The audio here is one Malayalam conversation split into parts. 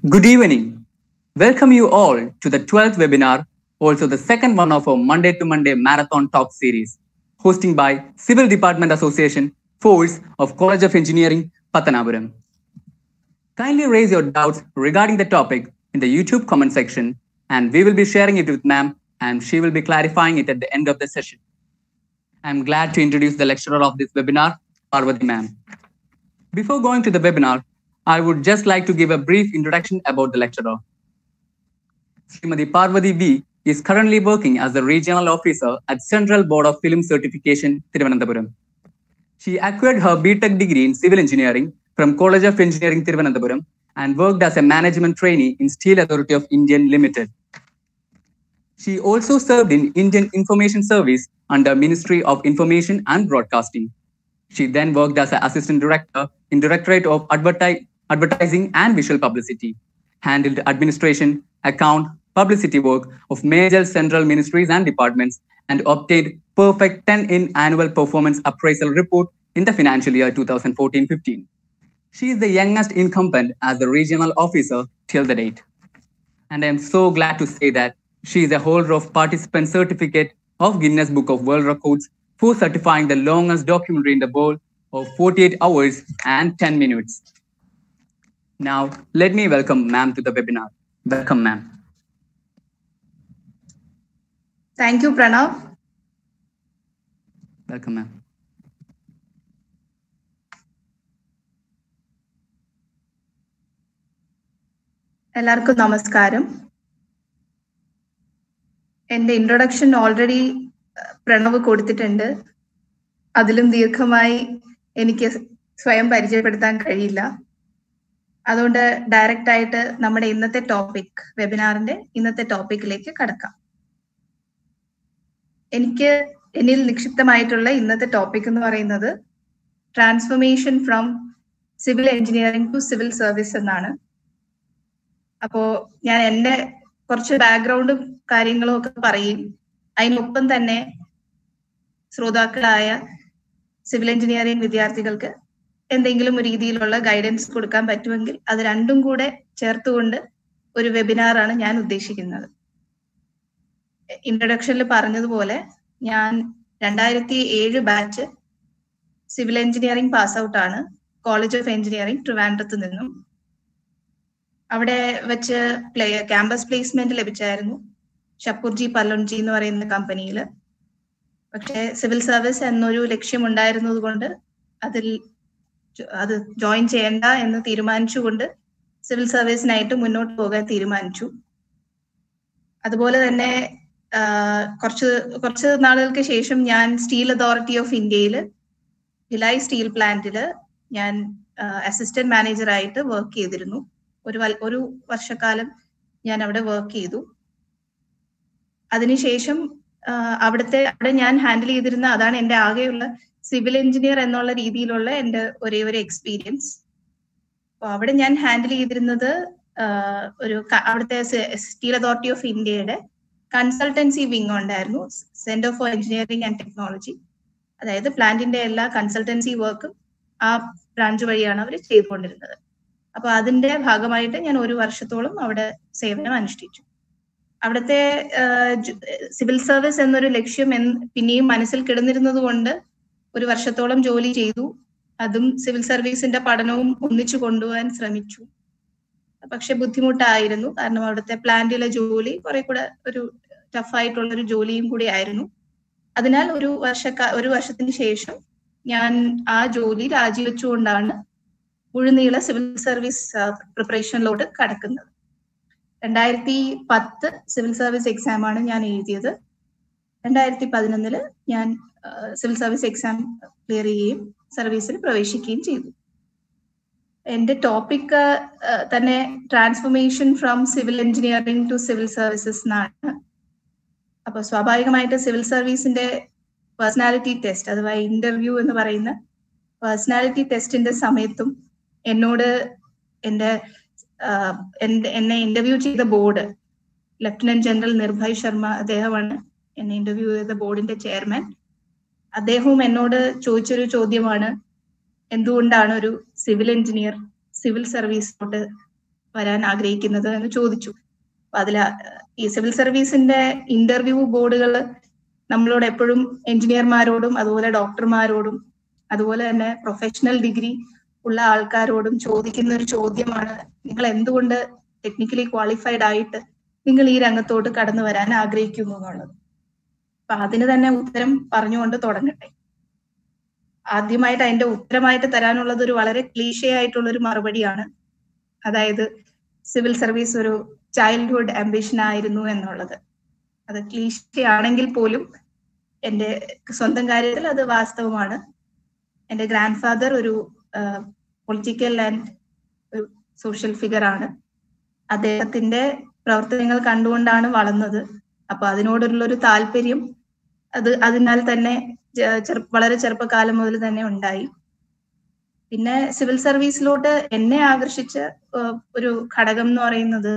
Good evening. Welcome you all to the 12th webinar, also the second one of our Monday to Monday Marathon Talk series, hosting by Civil Department Association, Force of College of Engineering, Patanapuram. Kindly raise your doubts regarding the topic in the YouTube comment section, and we will be sharing it with ma'am, and she will be clarifying it at the end of the session. I'm glad to introduce the lecturer of this webinar, Parvati ma'am. Before going to the webinar, I would just like to give a brief introduction about the lecturer. Srimati Parvati V is currently working as the regional officer at Central Board of Film Certification, Thiruvananthapuram. She acquired her BTech degree in civil engineering from College of Engineering, Thiruvananthapuram, and worked as a management trainee in Steel Authority of India Limited. She also served in Indian Information Service under Ministry of Information and Broadcasting. She then worked as an assistant director in Directorate of Adverti- Advertising and Visual Publicity, handled administration, account, publicity work of major central ministries and departments, and obtained perfect 10 in annual performance appraisal report in the financial year 2014-15. She is the youngest incumbent as the regional officer till the date. And I am so glad to say that she is a holder of participant certificate of Guinness Book of World Records for certifying the longest documentary in the world of 48 hours and 10 minutes. Now, let me welcome ma'am to the webinar. Welcome, ma'am. Thank you, Pranav. Welcome, ma'am. എല്ലാവർക്കും നമസ്കാരം എന്റെ ഇൻട്രൊഡക്ഷൻ ഓൾറെഡി പ്രണവ് കൊടുത്തിട്ടുണ്ട് അതിലും ദീർഘമായി എനിക്ക് സ്വയം പരിചയപ്പെടുത്താൻ കഴിയില്ല അതുകൊണ്ട് ഡയറക്റ്റ് ആയിട്ട് നമ്മുടെ ഇന്നത്തെ ടോപ്പിക് വെബിനാറിന്റെ ഇന്നത്തെ ടോപ്പിക്കിലേക്ക് കടക്കാം എനിക്ക് എന്നിൽ നിക്ഷിപ്തമായിട്ടുള്ള ഇന്നത്തെ ടോപ്പിക് എന്ന് പറയുന്നത് transformation from civil engineering to civil service എന്നാണ് അപ്പോ ഞാൻ എന്റെ കുറച്ച് ബാക്ക്ഗ്രൗണ്ടും കാര്യങ്ങളും ഒക്കെ പറയും അതിനൊപ്പം തന്നെ ശ്രോതാക്കളായ സിവിൽ എഞ്ചിനീയറിംഗ് വിദ്യാർത്ഥികൾക്ക് എന്തെങ്കിലും ഒരു രീതിയിലുള്ള ഗൈഡൻസ് കൊടുക്കാൻ പറ്റുമെങ്കിൽ അത് രണ്ടും കൂടെ ചേർത്തുകൊണ്ട് ഒരു വെബിനാറാണ് ഞാൻ ഉദ്ദേശിക്കുന്നത് ഇൻട്രൊഡക്ഷനിൽ പറഞ്ഞതുപോലെ ഞാൻ രണ്ടായിരത്തി ഏഴ് batch civil engineering pass out ആണ് കോളേജ് ഓഫ് എഞ്ചിനീയറിംഗ് ട്രിവാൻഡ്രത്ത് നിന്നും അവിടെ വെച്ച് പ്ലേ ക്യാമ്പസ് പ്ലേസ്മെന്റ് ലഭിച്ചായിരുന്നു ഷപ്പൂർജി പല്ലോൺജി എന്ന് പറയുന്ന കമ്പനിയിൽ പക്ഷേ സിവിൽ സർവീസ് എന്നൊരു ലക്ഷ്യം ഉണ്ടായിരുന്നത് കൊണ്ട് അതിൽ അത് ജോയിൻ ചെയ്യണ്ട എന്ന് തീരുമാനിച്ചുകൊണ്ട് സിവിൽ സർവീസിനായിട്ട് മുന്നോട്ട് പോകാൻ തീരുമാനിച്ചു അതുപോലെ തന്നെ കുറച്ച് കുറച്ച് നാളുകൾക്ക് ശേഷം ഞാൻ സ്റ്റീൽ അതോറിറ്റി ഓഫ് ഇന്ത്യയിൽ ഭിലായ് സ്റ്റീൽ പ്ലാന്റിൽ ഞാൻ അസിസ്റ്റന്റ് മാനേജറായിട്ട് വർക്ക് ചെയ്തിരുന്നു ഒരു ഒരു വർഷക്കാലം ഞാൻ അവിടെ വർക്ക് ചെയ്തു അതിനുശേഷം അവിടുത്തെ അവിടെ ഞാൻ ഹാൻഡിൽ ചെയ്തിരുന്ന അതാണ് എൻ്റെ ആകെയുള്ള സിവിൽ എഞ്ചിനീയർ എന്നുള്ള രീതിയിലുള്ള എൻ്റെ ഒരേ ഒരു എക്സ്പീരിയൻസ് അപ്പോൾ അവിടെ ഞാൻ ഹാൻഡിൽ ചെയ്തിരുന്നത് ഒരു അവിടുത്തെ സ്റ്റീൽ അതോറിറ്റി ഓഫ് ഇന്ത്യയുടെ കൺസൾട്ടൻസി വിങ് ഉണ്ടായിരുന്നു centre for engineering and technology അതായത് പ്ലാന്റിന്റെ എല്ലാ കൺസൾട്ടൻസി വർക്കും ആ ബ്രാഞ്ച് വഴിയാണ് അവർ ചെയ്തുകൊണ്ടിരുന്നത് അപ്പൊ അതിന്റെ ഭാഗമായിട്ട് ഞാൻ ഒരു വർഷത്തോളം അവിടെ സേവനം അനുഷ്ഠിച്ചു അവിടുത്തെ സിവിൽ സർവീസ് എന്നൊരു ലക്ഷ്യം പിന്നെയും മനസ്സിൽ കിടന്നിരുന്നത് കൊണ്ട് ഒരു വർഷത്തോളം ജോലി ചെയ്തു അതും സിവിൽ സർവീസിന്റെ പഠനവും ഒന്നിച്ചു കൊണ്ടുപോകാൻ ശ്രമിച്ചു പക്ഷെ ബുദ്ധിമുട്ടായിരുന്നു കാരണം അവിടുത്തെ പ്ലാന്റിലെ ജോലി കുറെ കൂടെ ഒരു ടഫായിട്ടുള്ള ഒരു ജോലിയും കൂടി ആയിരുന്നു അതിനാൽ ഒരു വർഷക്കാ ഒരു വർഷത്തിന് ശേഷം ഞാൻ ആ ജോലി രാജിവെച്ചുകൊണ്ടാണ് മുഴുനീള സിവിൽ സർവീസ് പ്രിപ്പറേഷനിലോട്ട് കടക്കുന്നത് രണ്ടായിരത്തി പത്ത് സിവിൽ സർവീസ് എക്സാം ആണ് ഞാൻ എഴുതിയത് രണ്ടായിരത്തി പതിനൊന്നില് ഞാൻ സിവിൽ സർവീസ് എക്സാം ക്ലിയർ ചെയ്യുകയും സർവീസിൽ പ്രവേശിക്കുകയും ചെയ്തു എന്റെ ടോപ്പിക് തന്നെ transformation from civil engineering to civil services എന്നാണ് അപ്പൊ സ്വാഭാവികമായിട്ട് സിവിൽ സർവീസിന്റെ പേഴ്സണാലിറ്റി ടെസ്റ്റ് അഥവാ ഇന്റർവ്യൂ എന്ന് പറയുന്ന പേഴ്സണാലിറ്റി ടെസ്റ്റിന്റെ സമയത്തും എന്നോട് എൻ്റെ എന്നെ ഇന്റർവ്യൂ ചെയ്ത board lieutenant general Nirbhay Sharma അദ്ദേഹമാണ് എന്നെ ഇന്റർവ്യൂ ചെയ്ത ബോർഡിന്റെ ചെയർമാൻ അദ്ദേഹവും എന്നോട് ചോദിച്ചൊരു ചോദ്യമാണ് എന്തുകൊണ്ടാണ് ഒരു സിവിൽ എഞ്ചിനീയർ സിവിൽ സർവീസിലോട്ട് വരാൻ ആഗ്രഹിക്കുന്നത് എന്ന് ചോദിച്ചു അപ്പൊ അതിൽ ഈ സിവിൽ സർവീസിന്റെ ഇന്റർവ്യൂ ബോർഡുകൾ നമ്മളോട് എപ്പോഴും എഞ്ചിനീയർമാരോടും അതുപോലെ ഡോക്ടർമാരോടും അതുപോലെ തന്നെ പ്രൊഫഷണൽ ഡിഗ്രി ഉള്ള ആൾക്കാരോടും ചോദിക്കുന്ന ഒരു ചോദ്യമാണ് നിങ്ങൾ എന്തുകൊണ്ട് ടെക്നിക്കലി ക്വാളിഫൈഡ് ആയിട്ട് നിങ്ങൾ ഈ രംഗത്തോട്ട് കടന്നു വരാൻ ആഗ്രഹിക്കുന്നു എന്നുള്ളത് അപ്പൊ അതിന് തന്നെ ഉത്തരം പറഞ്ഞുകൊണ്ട് തുടങ്ങട്ടെ ആദ്യമായിട്ട് അതിന്റെ ഉത്തരമായിട്ട് തരാനുള്ളത് ഒരു വളരെ ക്ലീഷേ ആയിട്ടുള്ള ഒരു മറുപടിയാണ് അതായത് സിവിൽ സർവീസ് ഒരു ചൈൽഡ്ഹുഡ് ആംബിഷൻ ആയിരുന്നു എന്നുള്ളത് അത് ക്ലീഷേ ആണെങ്കിൽ പോലും എൻ്റെ സ്വന്തം കാര്യത്തിൽ അത് വാസ്തവമാണ് എൻ്റെ ഗ്രാൻഡ് ഫാദർ ഒരു പൊളിറ്റിക്കൽ ആൻഡ് ഒരു സോഷ്യൽ ഫിഗർ ആണ് അദ്ദേഹത്തിന്റെ പ്രവർത്തനങ്ങൾ കണ്ടുകൊണ്ടാണ് വളർന്നത് അപ്പൊ അതിനോടുള്ള ഒരു താല്പര്യം അത് അതിനാൽ തന്നെ വളരെ ചെറുപ്പകാലം മുതൽ തന്നെ ഉണ്ടായി പിന്നെ സിവിൽ സർവീസിലോട്ട് എന്നെ ആകർഷിച്ച ഒരു ഘടകം എന്ന് പറയുന്നത്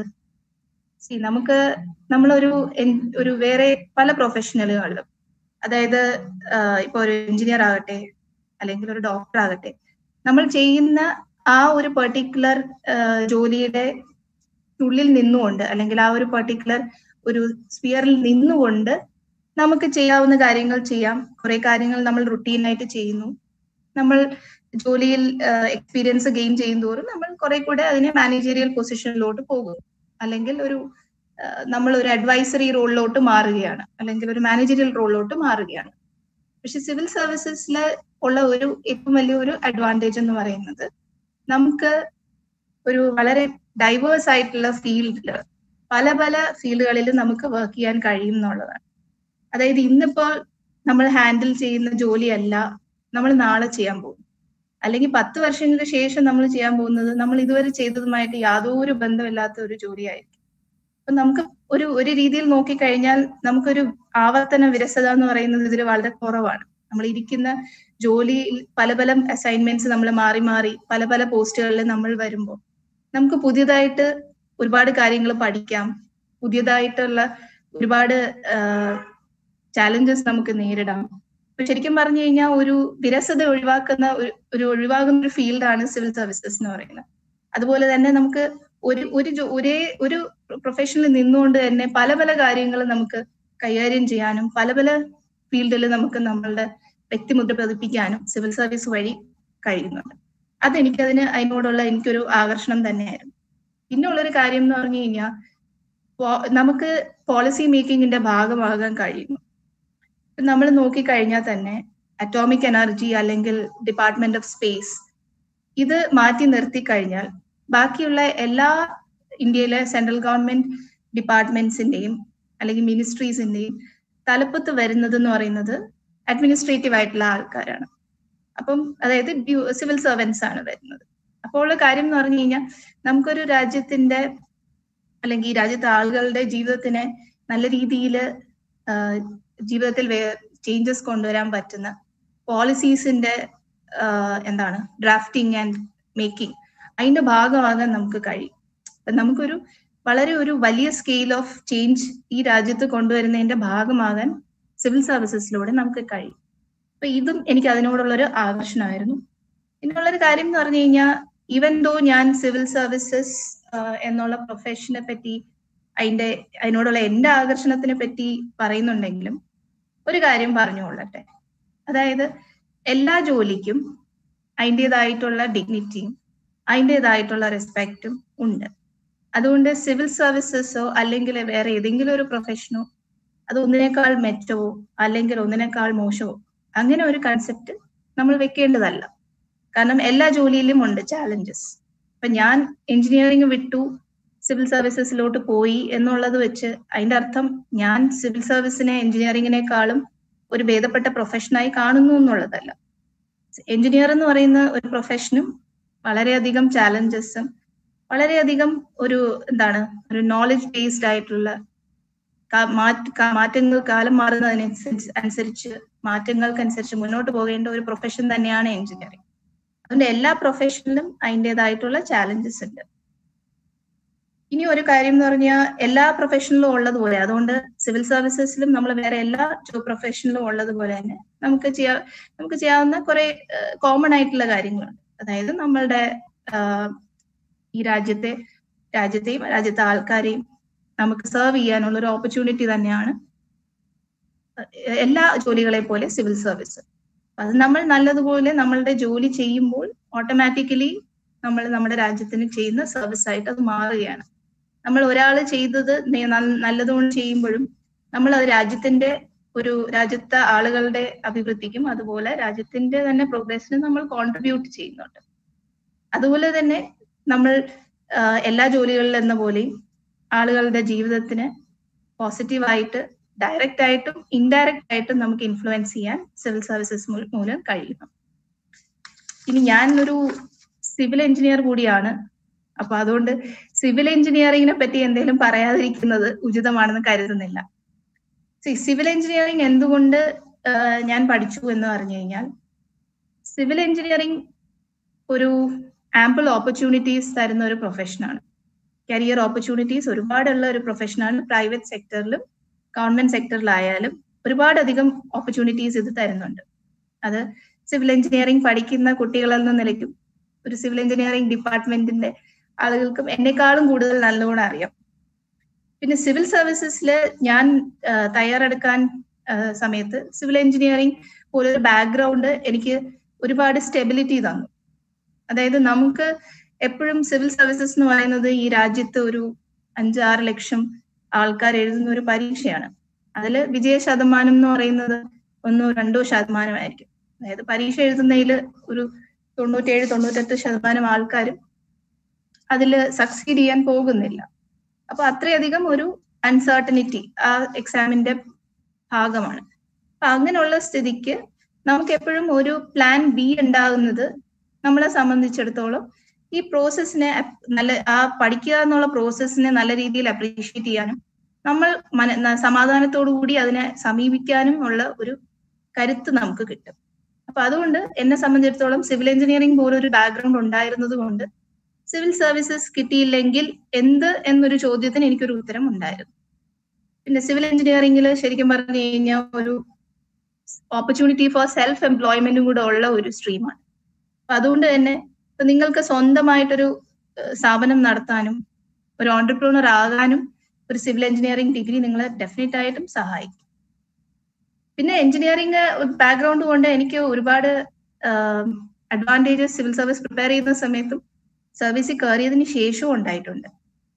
സി നമുക്ക് നമ്മളൊരു ഒരു വേറെ പല പ്രൊഫഷണലുകളിലും അതായത് ഇപ്പൊ ഒരു എഞ്ചിനീയർ ആകട്ടെ അല്ലെങ്കിൽ ഒരു ഡോക്ടർ ആകട്ടെ നമ്മൾ ചെയ്യുന്ന ആ ഒരു പെർട്ടിക്കുലർ ജോലിയുടെ ഉള്ളിൽ നിന്നുകൊണ്ട് അല്ലെങ്കിൽ ആ ഒരു പെർട്ടിക്കുലർ ഒരു സ്പിയറിൽ നിന്നുകൊണ്ട് നമുക്ക് ചെയ്യാവുന്ന കാര്യങ്ങൾ ചെയ്യാം കുറെ കാര്യങ്ങൾ നമ്മൾ റുട്ടീനായിട്ട് ചെയ്യുന്നു നമ്മൾ ജോലിയിൽ എക്സ്പീരിയൻസ് ഗെയിൻ ചെയ്യും തോറും നമ്മൾ കുറെ കൂടെ അതിനെ മാനേജീരിയൽ പൊസിഷനിലോട്ട് പോകും അല്ലെങ്കിൽ ഒരു നമ്മൾ ഒരു അഡ്വൈസറി റോളിലോട്ട് മാറുകയാണ് അല്ലെങ്കിൽ ഒരു മാനേജീരിയൽ റോളിലോട്ട് മാറുകയാണ് പക്ഷെ സിവിൽ സർവീസസിൽ ഉള്ള ഒരു ഏറ്റവും വലിയ ഒരു അഡ്വാൻറ്റേജ് എന്ന് പറയുന്നത് നമുക്ക് ഒരു വളരെ ഡൈവേഴ്സ് ആയിട്ടുള്ള ഫീൽഡിൽ പല പല ഫീൽഡുകളിൽ നമുക്ക് വർക്ക് ചെയ്യാൻ കഴിയും എന്നുള്ളതാണ് അതായത് ഇന്നിപ്പോൾ നമ്മൾ ഹാൻഡിൽ ചെയ്യുന്ന ജോലിയല്ല നമ്മൾ നാളെ ചെയ്യാൻ പോകും അല്ലെങ്കിൽ പത്ത് വർഷങ്ങൾക്ക് ശേഷം നമ്മൾ ചെയ്യാൻ പോകുന്നത് നമ്മൾ ഇതുവരെ ചെയ്തതുമായിട്ട് യാതൊരു ബന്ധമില്ലാത്ത ഒരു ജോലിയായിരിക്കും അപ്പൊ നമുക്ക് ഒരു ഒരു രീതിയിൽ നോക്കിക്കഴിഞ്ഞാൽ നമുക്കൊരു ആവർത്തന വിരസത എന്ന് പറയുന്നത് ഇതിൽ വളരെ കുറവാണ് നമ്മൾ ഇരിക്കുന്ന ജോലിയിൽ പല പല അസൈൻമെന്റ്സ് നമ്മൾ മാറി മാറി പല പല പോസ്റ്റുകളിൽ നമ്മൾ വരുമ്പോൾ നമുക്ക് പുതിയതായിട്ട് ഒരുപാട് കാര്യങ്ങൾ പഠിക്കാം പുതിയതായിട്ടുള്ള ഒരുപാട് ചാലഞ്ചസ് നമുക്ക് നേരിടാം അപ്പൊ ശരിക്കും പറഞ്ഞു കഴിഞ്ഞാൽ ഒരു വിരസത ഒഴിവാക്കുന്ന ഒരു ഒഴിവാകുന്ന ഒരു ഫീൽഡാണ് സിവിൽ സർവീസസ് എന്ന് പറയുന്നത് അതുപോലെ തന്നെ നമുക്ക് ഒരു ഒരു ഒരേ ഒരു പ്രൊഫഷനിൽ നിന്നുകൊണ്ട് തന്നെ പല പല കാര്യങ്ങൾ നമുക്ക് കൈകാര്യം ചെയ്യാനും പല പല ഫീൽഡിൽ നമുക്ക് നമ്മളുടെ വ്യക്തിമുദ്ര പതിപ്പിക്കാനും സിവിൽ സർവീസ് വഴി കഴിയുന്നുണ്ട് അതെനിക്കതിന് അതിനോടുള്ള എനിക്കൊരു ആകർഷണം തന്നെയായിരുന്നു പിന്നെ ഉള്ളൊരു കാര്യം എന്ന് പറഞ്ഞു കഴിഞ്ഞാൽ നമുക്ക് പോളിസി മേക്കിങ്ങിന്റെ ഭാഗമാകാൻ കഴിയുന്നു നമ്മൾ നോക്കിക്കഴിഞ്ഞാൽ തന്നെ അറ്റോമിക് എനർജി അല്ലെങ്കിൽ ഡിപ്പാർട്ട്മെന്റ് ഓഫ് സ്പേസ് ഇത് മാറ്റി നിർത്തി കഴിഞ്ഞാൽ ബാക്കിയുള്ള എല്ലാ ഇന്ത്യയിലെ സെൻട്രൽ ഗവൺമെന്റ് ഡിപ്പാർട്ട്മെന്റ്സിന്റെയും അല്ലെങ്കിൽ മിനിസ്ട്രീസിന്റെയും തലപ്പത്ത് വരുന്നത് എന്ന് പറയുന്നത് അഡ്മിനിസ്ട്രേറ്റീവ് ആയിട്ടുള്ള ആൾക്കാരാണ് അപ്പം അതായത് സിവിൽ സർവൻസ് ആണ് വരുന്നത് അപ്പോൾ ഉള്ള കാര്യം എന്ന് പറഞ്ഞു കഴിഞ്ഞാൽ നമുക്കൊരു രാജ്യത്തിന്റെ അല്ലെങ്കിൽ ഈ രാജ്യത്തെ ആളുകളുടെ ജീവിതത്തിനെ നല്ല രീതിയിൽ ജീവിതത്തിൽ ചേഞ്ചസ് കൊണ്ടുവരാൻ പറ്റുന്ന പോളിസീസിന്റെ എന്താണ് ഡ്രാഫ്റ്റിംഗ് ആൻഡ് മേക്കിംഗ് അതിന്റെ ഭാഗമാകാൻ നമുക്ക് കഴിയും നമുക്കൊരു വളരെ ഒരു വലിയ സ്കെയിൽ ഓഫ് ചേഞ്ച് ഈ രാജ്യത്ത് കൊണ്ടുവരുന്നതിന്റെ ഭാഗമാകാൻ സിവിൽ സർവീസസിലൂടെ നമുക്ക് കഴിയും അപ്പൊ ഇതും എനിക്ക് അതിനോടുള്ള ഒരു ആകർഷണമായിരുന്നു പിന്നുള്ളൊരു കാര്യം എന്ന് പറഞ്ഞു കഴിഞ്ഞാൽ ഈവൻ ദോ ഞാൻ സിവിൽ സർവീസസ് എന്നുള്ള പ്രൊഫഷനെ പറ്റി അതിന്റെ അതിനോടുള്ള എന്റെ ആകർഷണത്തിനെ പറ്റി പറയുന്നുണ്ടെങ്കിലും ഒരു കാര്യം പറഞ്ഞുകൊള്ളട്ടെ അതായത് എല്ലാ ജോലിക്കും അതിൻ്റെതായിട്ടുള്ള ഡിഗ്നിറ്റിയും അതിൻ്റെതായിട്ടുള്ള റെസ്പെക്റ്റും ഉണ്ട് അതുകൊണ്ട് സിവിൽ സർവീസസോ അല്ലെങ്കിൽ വേറെ ഏതെങ്കിലും ഒരു പ്രൊഫഷനോ അത് ഒന്നിനേക്കാൾ മെച്ചവോ അല്ലെങ്കിൽ ഒന്നിനേക്കാൾ മോശമോ അങ്ങനെ ഒരു കൺസെപ്റ്റ് നമ്മൾ വെക്കേണ്ടതല്ല കാരണം എല്ലാ ജോലിയിലും ഉണ്ട് ചാലഞ്ചസ് ഇപ്പൊ ഞാൻ എഞ്ചിനീയറിംഗ് വിട്ടു സിവിൽ സർവീസസിലോട്ട് പോയി എന്നുള്ളത് വെച്ച് അതിന്റെ അർത്ഥം ഞാൻ സിവിൽ സർവീസിനെ എഞ്ചിനീയറിംഗിനേക്കാളും ഒരു ഭേദപ്പെട്ട പ്രൊഫഷനായി കാണുന്നു എന്നുള്ളതല്ല എഞ്ചിനീയർ എന്ന് പറയുന്ന ഒരു പ്രൊഫഷനും വളരെയധികം ചാലഞ്ചസും വളരെയധികം ഒരു എന്താണ് ഒരു നോളജ് ബേസ്ഡ് ആയിട്ടുള്ള മാറ്റങ്ങൾ കാലം മാറുന്നതിനനുസരിച്ച് അനുസരിച്ച് മാറ്റങ്ങൾക്കനുസരിച്ച് മുന്നോട്ട് പോകേണ്ട ഒരു പ്രൊഫഷൻ തന്നെയാണ് എഞ്ചിനീയറിംഗ് അതുകൊണ്ട് എല്ലാ പ്രൊഫഷനിലും അതിൻ്റെതായിട്ടുള്ള ചാലഞ്ചസ് ഉണ്ട് ഇനി ഒരു കാര്യം എന്ന് പറഞ്ഞാൽ എല്ലാ പ്രൊഫഷനിലും ഉള്ളതുപോലെ അതുകൊണ്ട് സിവിൽ സർവീസസിലും നമ്മൾ വേറെ എല്ലാ പ്രൊഫഷനിലും ഉള്ളതുപോലെ തന്നെ നമുക്ക് ചെയ്യാ നമുക്ക് ചെയ്യാവുന്ന കുറെ കോമൺ ആയിട്ടുള്ള കാര്യങ്ങളുണ്ട് അതായത് നമ്മളുടെ ഈ രാജ്യത്തെ രാജ്യത്തെയും രാജ്യത്തെ ആൾക്കാരെയും നമുക്ക് സെർവ് ചെയ്യാനുള്ള ഒരു ഓപ്പർച്യൂണിറ്റി തന്നെയാണ് എല്ലാ ജോലികളെ പോലെ സിവിൽ സർവീസ് അത് നമ്മൾ നല്ലതുപോലെ നമ്മളുടെ ജോലി ചെയ്യുമ്പോൾ ഓട്ടോമാറ്റിക്കലി നമ്മൾ നമ്മുടെ രാജ്യത്തിന് ചെയ്യുന്ന സർവീസ് ആയിട്ട് അത് മാറുകയാണ് നമ്മൾ ഒരാൾ ചെയ്തത് നല്ലതുകൊണ്ട് ചെയ്യുമ്പോഴും നമ്മൾ അത് രാജ്യത്തിന്റെ ഒരു രാജ്യത്തെ ആളുകളുടെ അഭിവൃദ്ധിക്കും അതുപോലെ രാജ്യത്തിന്റെ തന്നെ പ്രോഗ്രസിനും നമ്മൾ കോൺട്രിബ്യൂട്ട് ചെയ്യുന്നുണ്ട് അതുപോലെ തന്നെ നമ്മൾ എല്ലാ ജോലികളിൽ എന്ന പോലെയും ആളുകളുടെ ജീവിതത്തിന് പോസിറ്റീവായിട്ട് ഡയറക്റ്റ് ആയിട്ടും ഇൻഡയറക്റ്റ് ആയിട്ടും നമുക്ക് ഇൻഫ്ലുവൻസ് ചെയ്യാൻ സിവിൽ സർവീസസ് മൂലം കഴിയുന്നു ഇനി ഞാൻ ഒരു സിവിൽ എഞ്ചിനീയർ കൂടിയാണ് അപ്പൊ അതുകൊണ്ട് സിവിൽ എഞ്ചിനീയറിങ്ങിനെ പറ്റി എന്തെങ്കിലും പറയാതിരിക്കുന്നത് ഉചിതമാണെന്ന് കരുതുന്നില്ല സിവിൽ എഞ്ചിനീയറിംഗ് എന്തുകൊണ്ട് ഞാൻ പഠിച്ചു എന്ന് പറഞ്ഞു കഴിഞ്ഞാൽ സിവിൽ എഞ്ചിനീയറിംഗ് ഒരു ആമ്പിൾ ഓപ്പർച്യൂണിറ്റീസ് തരുന്ന ഒരു പ്രൊഫഷനാണ് കരിയർ ഓപ്പർച്യൂണിറ്റീസ് ഒരുപാടുള്ള ഒരു പ്രൊഫഷനാണ് പ്രൈവറ്റ് സെക്ടറിലും ഗവൺമെന്റ് സെക്ടറിലായാലും ഒരുപാടധികം ഓപ്പർച്യൂണിറ്റീസ് ഇത് തരുന്നുണ്ട് അത് സിവിൽ എഞ്ചിനീയറിംഗ് പഠിക്കുന്ന കുട്ടികളെന്ന നിലയ്ക്കും ഒരു സിവിൽ എഞ്ചിനീയറിംഗ് ഡിപ്പാർട്ട്മെന്റിന്റെ ആളുകൾക്കും എന്നെക്കാളും കൂടുതൽ നല്ലോണം അറിയാം പിന്നെ സിവിൽ സർവീസസിൽ ഞാൻ തയ്യാറെടുക്കാൻ സമയത്ത് സിവിൽ എഞ്ചിനീയറിംഗ് പോലൊരു ബാക്ക്ഗ്രൗണ്ട് എനിക്ക് ഒരുപാട് സ്റ്റെബിലിറ്റി തന്നു അതായത് നമുക്ക് എപ്പോഴും സിവിൽ സർവീസസ് എന്ന് പറയുന്നത് ഈ രാജ്യത്ത് ഒരു അഞ്ചാറ് ലക്ഷം ആൾക്കാർ എഴുതുന്ന ഒരു പരീക്ഷയാണ് അതിൽ വിജയ ശതമാനം എന്ന് പറയുന്നത് ഒന്നോ രണ്ടോ ശതമാനമായിരിക്കും അതായത് പരീക്ഷ എഴുതുന്നതിൽ ഒരു തൊണ്ണൂറ്റേഴ് തൊണ്ണൂറ്റെട്ട് ശതമാനം ആൾക്കാരും അതിൽ സക്സീഡ് ചെയ്യാൻ പോകുന്നില്ല അപ്പൊ അത്രയധികം ഒരു അൺസർട്ടനിറ്റി ആ എക്സാമിന്റെ ഭാഗമാണ് അപ്പൊ അങ്ങനെയുള്ള സ്ഥിതിക്ക് നമുക്ക് എപ്പോഴും ഒരു പ്ലാൻ ബി ഉണ്ടാകുന്നത് നമ്മളെ സംബന്ധിച്ചിടത്തോളം ഈ പ്രോസസ്സിനെ നല്ല ആ പഠിക്കുക എന്നുള്ള പ്രോസസ്സിനെ നല്ല രീതിയിൽ അപ്രീഷിയേറ്റ് ചെയ്യാനും നമ്മൾ മന സമാധാനത്തോടു കൂടി അതിനെ സമീപിക്കാനും ഉള്ള ഒരു കരുത്ത് നമുക്ക് കിട്ടും അപ്പൊ അതുകൊണ്ട് എന്നെ സംബന്ധിച്ചിടത്തോളം സിവിൽ എഞ്ചിനീയറിംഗ് പോലൊരു ബാക്ക്ഗ്രൗണ്ട് ഉണ്ടായിരുന്നത് കൊണ്ട് സിവിൽ സർവീസസ് കിട്ടിയില്ലെങ്കിൽ എന്ത് എന്നൊരു ചോദ്യത്തിന് എനിക്കൊരു ഉത്തരം ഉണ്ടായിരുന്നു പിന്നെ സിവിൽ എഞ്ചിനീയറിംഗിൽ ശരിക്കും പറഞ്ഞു കഴിഞ്ഞാൽ ഒരു ഓപ്പർച്യൂണിറ്റി ഫോർ സെൽഫ് എംപ്ലോയ്മെന്റും കൂടെ ഉള്ള ഒരു സ്ട്രീമാണ് അപ്പൊ അതുകൊണ്ട് തന്നെ ഇപ്പൊ നിങ്ങൾക്ക് സ്വന്തമായിട്ടൊരു സ്ഥാപനം നടത്താനും ഒരു ഓണ്ടർപ്രണർ ആകാനും ഒരു സിവിൽ എഞ്ചിനീയറിംഗ് ഡിഗ്രി നിങ്ങളെ ഡെഫിനറ്റ് ആയിട്ടും സഹായിക്കും പിന്നെ എഞ്ചിനീയറിംഗ് ബാക്ക്ഗ്രൗണ്ട് കൊണ്ട് എനിക്ക് ഒരുപാട് അഡ്വാൻറ്റേജസ് സിവിൽ സർവീസ് പ്രിപ്പയർ ചെയ്യുന്ന സമയത്തും സർവീസിൽ കയറിയതിന് ശേഷവും ഉണ്ടായിട്ടുണ്ട്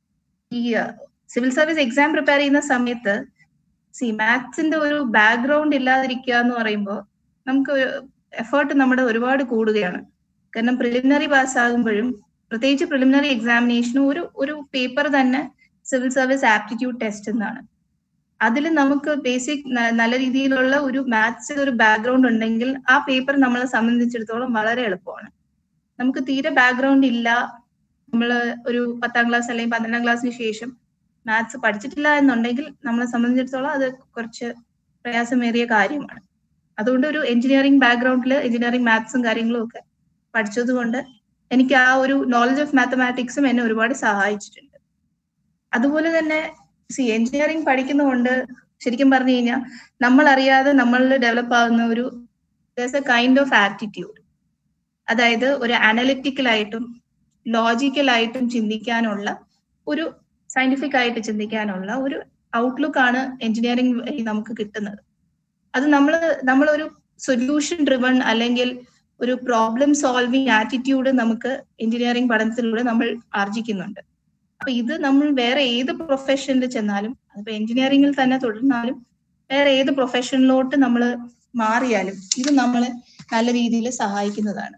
ഈ സിവിൽ സർവീസ് എക്സാം പ്രിപ്പയർ ചെയ്യുന്ന സമയത്ത് സി മാത്സിന്റെ ഒരു ബാക്ക്ഗ്രൗണ്ട് ഇല്ലാതിരിക്കുക എന്ന് പറയുമ്പോൾ നമുക്ക് എഫേർട്ട് നമ്മുടെ ഒരുപാട് കൂടുകയാണ് കാരണം പ്രിലിമിനറി പാസ്സാകുമ്പോഴും പ്രത്യേകിച്ച് പ്രിലിമിനറി എക്സാമിനേഷനും ഒരു ഒരു പേപ്പർ തന്നെ സിവിൽ സർവീസ് ആപ്റ്റിറ്റ്യൂഡ് ടെസ്റ്റ് എന്നാണ് അതിൽ നമുക്ക് ബേസിക് നല്ല രീതിയിലുള്ള ഒരു മാത്സിൽ ഒരു ബാക്ക്ഗ്രൗണ്ട് ഉണ്ടെങ്കിൽ ആ പേപ്പർ നമ്മളെ സംബന്ധിച്ചിടത്തോളം വളരെ എളുപ്പമാണ് നമുക്ക് തീരെ ബാക്ക്ഗ്രൗണ്ട് ഇല്ല നമ്മൾ ഒരു പത്താം ക്ലാസ് അല്ലെങ്കിൽ പന്ത്രണ്ടാം ക്ലാസ്സിന് ശേഷം മാത്സ് പഠിച്ചിട്ടില്ല എന്നുണ്ടെങ്കിൽ നമ്മളെ സംബന്ധിച്ചിടത്തോളം അത് കുറച്ച് പ്രയാസമേറിയ കാര്യമാണ് അതുകൊണ്ട് ഒരു എഞ്ചിനീയറിംഗ് ബാക്ക്ഗ്രൗണ്ടിൽ എഞ്ചിനീയറിംഗ് മാത്സും കാര്യങ്ങളും ഒക്കെ പഠിച്ചത് കൊണ്ട് എനിക്ക് ആ ഒരു നോളജ് ഓഫ് മാത്തമാറ്റിക്സും എന്നെ ഒരുപാട് സഹായിച്ചിട്ടുണ്ട് അതുപോലെ തന്നെ സി എഞ്ചിനീയറിംഗ് പഠിക്കുന്നതുകൊണ്ട് ശരിക്കും പറഞ്ഞു കഴിഞ്ഞാൽ നമ്മൾ അറിയാതെ നമ്മളിൽ ഡെവലപ്പ് ആകുന്ന ഒരു എ കൈൻഡ് ഓഫ് ആറ്റിറ്റ്യൂഡ് അതായത് ഒരു അനലിറ്റിക്കലായിട്ടും ലോജിക്കലായിട്ടും ചിന്തിക്കാനുള്ള ഒരു സയന്റിഫിക് ആയിട്ട് ചിന്തിക്കാനുള്ള ഒരു ഔട്ട്ലുക്ക് ആണ് എഞ്ചിനീയറിംഗ് വഴി നമുക്ക് കിട്ടുന്നത് അത് നമ്മൾ നമ്മളൊരു സൊല്യൂഷൻ ഡ്രിവൺ അല്ലെങ്കിൽ ഒരു പ്രോബ്ലം സോൾവിങ് ആറ്റിറ്റ്യൂഡ് നമുക്ക് എഞ്ചിനീയറിംഗ് പഠനത്തിലൂടെ നമ്മൾ ആർജിക്കുന്നുണ്ട് അപ്പൊ ഇത് നമ്മൾ വേറെ ഏത് പ്രൊഫഷനിൽ ചെന്നാലും അതിപ്പോ എഞ്ചിനീയറിംഗിൽ തന്നെ തുടർന്നാലും വേറെ ഏത് പ്രൊഫഷനിലോട്ട് നമ്മൾ മാറിയാലും ഇത് നമ്മളെ നല്ല രീതിയിൽ സഹായിക്കുന്നതാണ്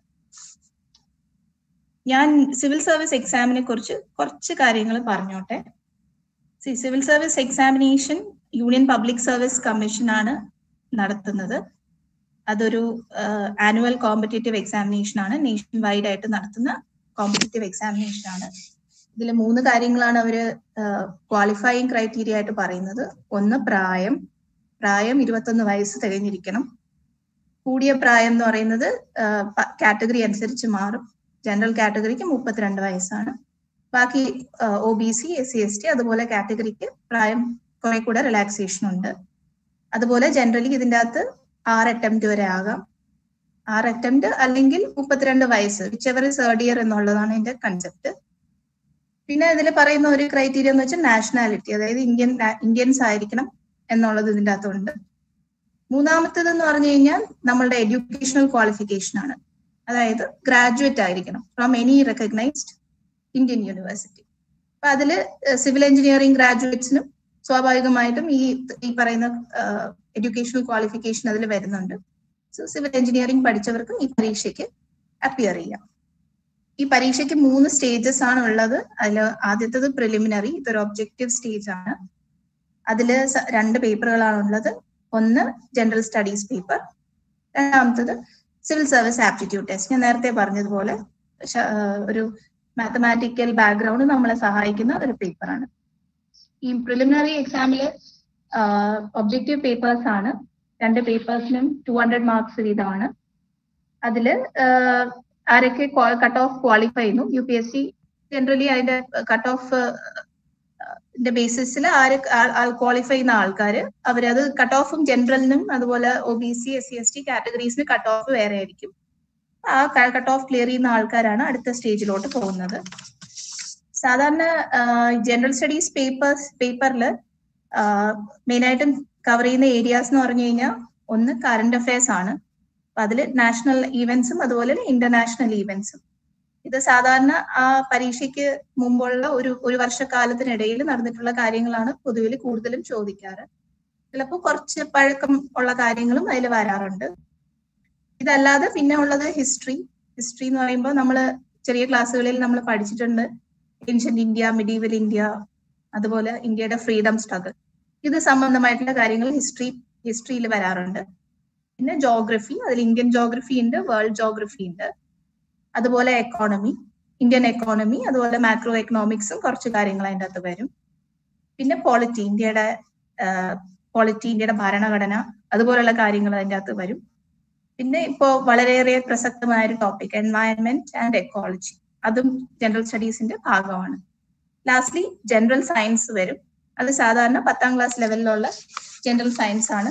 ഞാൻ സിവിൽ സർവീസ് എക്സാമിനെ കുറിച്ച് കുറച്ച് കാര്യങ്ങൾ പറഞ്ഞോട്ടെ civil service examination union public service commission ആണ് നടത്തുന്നത് അതൊരു ആനുവൽ കോമ്പറ്റേറ്റീവ് എക്സാമിനേഷൻ ആണ് നേഷൻ വൈഡ് ആയിട്ട് നടത്തുന്ന കോമ്പറ്റേറ്റീവ് എക്സാമിനേഷൻ ആണ് ഇതിൽ മൂന്ന് കാര്യങ്ങളാണ് അവർ ക്വാളിഫയിങ് ക്രൈറ്റീരിയ ആയിട്ട് പറയുന്നത് ഒന്ന് പ്രായം പ്രായം ഇരുപത്തൊന്ന് വയസ്സ് തികഞ്ഞിരിക്കണം കൂടിയ പ്രായം എന്ന് പറയുന്നത് കാറ്റഗറി അനുസരിച്ച് മാറും ജനറൽ കാറ്റഗറിക്ക് മുപ്പത്തിരണ്ട് വയസ്സാണ് ബാക്കി O B C S C S T അതുപോലെ കാറ്റഗറിക്ക് പ്രായം കുറെ കൂടെ റിലാക്സേഷൻ ഉണ്ട് അതുപോലെ ജനറലി ഇതിൻ്റെ അകത്ത് ആറ് അറ്റംപ്റ്റ് വരെ ആകാം ആറ് അറ്റംപ്റ്റ് അല്ലെങ്കിൽ മുപ്പത്തിരണ്ട് വയസ്സ് whichever is third year എന്നുള്ളതാണ് എന്റെ കൺസെപ്റ്റ് പിന്നെ ഇതിൽ പറയുന്ന ഒരു ക്രൈറ്റീരിയ എന്ന് വെച്ചാൽ നാഷണാലിറ്റി അതായത് ഇന്ത്യൻ ഇന്ത്യൻസ് ആയിരിക്കണം എന്നുള്ളത് ഇതിൻ്റെ അകത്തുണ്ട് മൂന്നാമത്തേത് എന്ന് പറഞ്ഞു കഴിഞ്ഞാൽ നമ്മളുടെ എഡ്യൂക്കേഷണൽ ക്വാളിഫിക്കേഷൻ ആണ് അതായത് ഗ്രാജുവേറ്റ് ആയിരിക്കണം from any recognised Indian university അപ്പൊ അതില് സിവിൽ എഞ്ചിനീയറിംഗ് ഗ്രാജുവേറ്റ്സിനും സ്വാഭാവികമായിട്ടും ഈ ഈ പറയുന്ന എഡ്യൂക്കേഷണൽ ക്വാളിഫിക്കേഷൻ അതിൽ വരുന്നുണ്ട് സോ സിവിൽ എഞ്ചിനീയറിംഗ് പഠിച്ചവർക്കും ഈ പരീക്ഷയ്ക്ക് അപ്പിയർ ചെയ്യാം ഈ പരീക്ഷയ്ക്ക് മൂന്ന് സ്റ്റേജസ് ആണ് ഉള്ളത് അതിൽ ആദ്യത്തേത് പ്രിലിമിനറി ഇതൊരു ഒബ്ജക്റ്റീവ് സ്റ്റേജ് ആണ് അതില് രണ്ട് പേപ്പറുകളാണ് ഉള്ളത് ഒന്ന് ജനറൽ സ്റ്റഡീസ് പേപ്പർ രണ്ടാമത്തത് സിവിൽ സർവീസ് ആപ്റ്റിറ്റ്യൂഡ് ടെസ്റ്റ് ഞാൻ നേരത്തെ പറഞ്ഞതുപോലെ ഒരു മാത്തമാറ്റിക്കൽ ബാക്ക്ഗ്രൗണ്ട് നമ്മളെ സഹായിക്കുന്ന ഒരു പേപ്പറാണ് ഈ പ്രിലിമിനറി എക്സാമില് ഒബ്ജക്റ്റീവ് പേപ്പേഴ്സ് ആണ് രണ്ട് പേപ്പേഴ്സിനും ടു ഹൺഡ്രഡ് മാർക്സ് വീതമാണ് അതില് ആരൊക്കെ കട്ട് ഓഫ് ക്വാളിഫൈ ചെയ്യുന്നു U P S C generally അതിന്റെ കട്ട് ഓഫ് ബേസിസിൽ ആര് ക്വാളിഫൈ ചെയ്യുന്ന ആൾക്കാർ അവരത് കട്ട് ഓഫും ജനറലിനും അതുപോലെ O B C S C S T കാറ്റഗറീസിന് കട്ട് ഓഫ് വേറെ ആയിരിക്കും ആ കട്ട് ഓഫ് ക്ലിയർ ചെയ്യുന്ന ആൾക്കാരാണ് അടുത്ത സ്റ്റേജിലോട്ട് പോകുന്നത് സാധാരണ ജനറൽ സ്റ്റഡീസ് പേപ്പേഴ്സ് പേപ്പറിൽ മെയിനായിട്ടും കവർ ചെയ്യുന്ന ഏരിയാസ് എന്ന് പറഞ്ഞു കഴിഞ്ഞാൽ ഒന്ന് കറണ്ട് അഫയേഴ്സ് ആണ് അതിൽ നാഷണൽ ഈവൻസും അതുപോലെ ഇന്റർനാഷണൽ ഈവൻസും ഇത് സാധാരണ ആ പരീക്ഷയ്ക്ക് മുമ്പുള്ള ഒരു ഒരു വർഷക്കാലത്തിനിടയിൽ നടന്നിട്ടുള്ള കാര്യങ്ങളാണ് പൊതുവിൽ കൂടുതലും ചോദിക്കാറ് ചിലപ്പോൾ കുറച്ച് പഴക്കം ഉള്ള കാര്യങ്ങളും അതിൽ വരാറുണ്ട് ഇതല്ലാതെ പിന്നെ ഉള്ളത് ഹിസ്റ്ററി ഹിസ്റ്ററി എന്ന് പറയുമ്പോൾ നമ്മൾ ചെറിയ ക്ലാസ്സുകളിൽ നമ്മൾ പഠിച്ചിട്ടുണ്ട് ഏൻഷ്യന്റ് ഇന്ത്യ മിഡീവൽ ഇന്ത്യ അതുപോലെ ഇന്ത്യയുടെ ഫ്രീഡം സ്ട്രഗിൾ ഇത് സംബന്ധമായിട്ടുള്ള കാര്യങ്ങൾ ഹിസ്റ്ററി ഹിസ്റ്ററിയിൽ വരാറുണ്ട് പിന്നെ ജോഗ്രഫി അതിൽ ഇന്ത്യൻ ജോഗ്രഫി ഉണ്ട് വേൾഡ് ജോഗ്രഫി ഉണ്ട് അതുപോലെ എക്കോണമി ഇന്ത്യൻ എക്കോണമി അതുപോലെ മാക്രോ എക്കണോമിക്സും കുറച്ച് കാര്യങ്ങൾ അതിൻ്റെ അകത്ത് വരും പിന്നെ പോളിറ്റി ഇന്ത്യയുടെ പോളിറ്റി ഇന്ത്യയുടെ ഭരണഘടന അതുപോലുള്ള കാര്യങ്ങൾ അതിൻ്റെ അകത്ത് വരും പിന്നെ ഇപ്പോ വളരെയേറെ പ്രസക്തമായ ഒരു ടോപ്പിക് എൻവയൺമെന്റ് ആൻഡ് എക്കോളജി അതും ജനറൽ സ്റ്റഡീസിന്റെ ഭാഗമാണ് ലാസ്റ്റ്ലി ജനറൽ സയൻസ് വരും അത് സാധാരണ പത്താം ക്ലാസ് ലെവലിലുള്ള ജനറൽ സയൻസ് ആണ്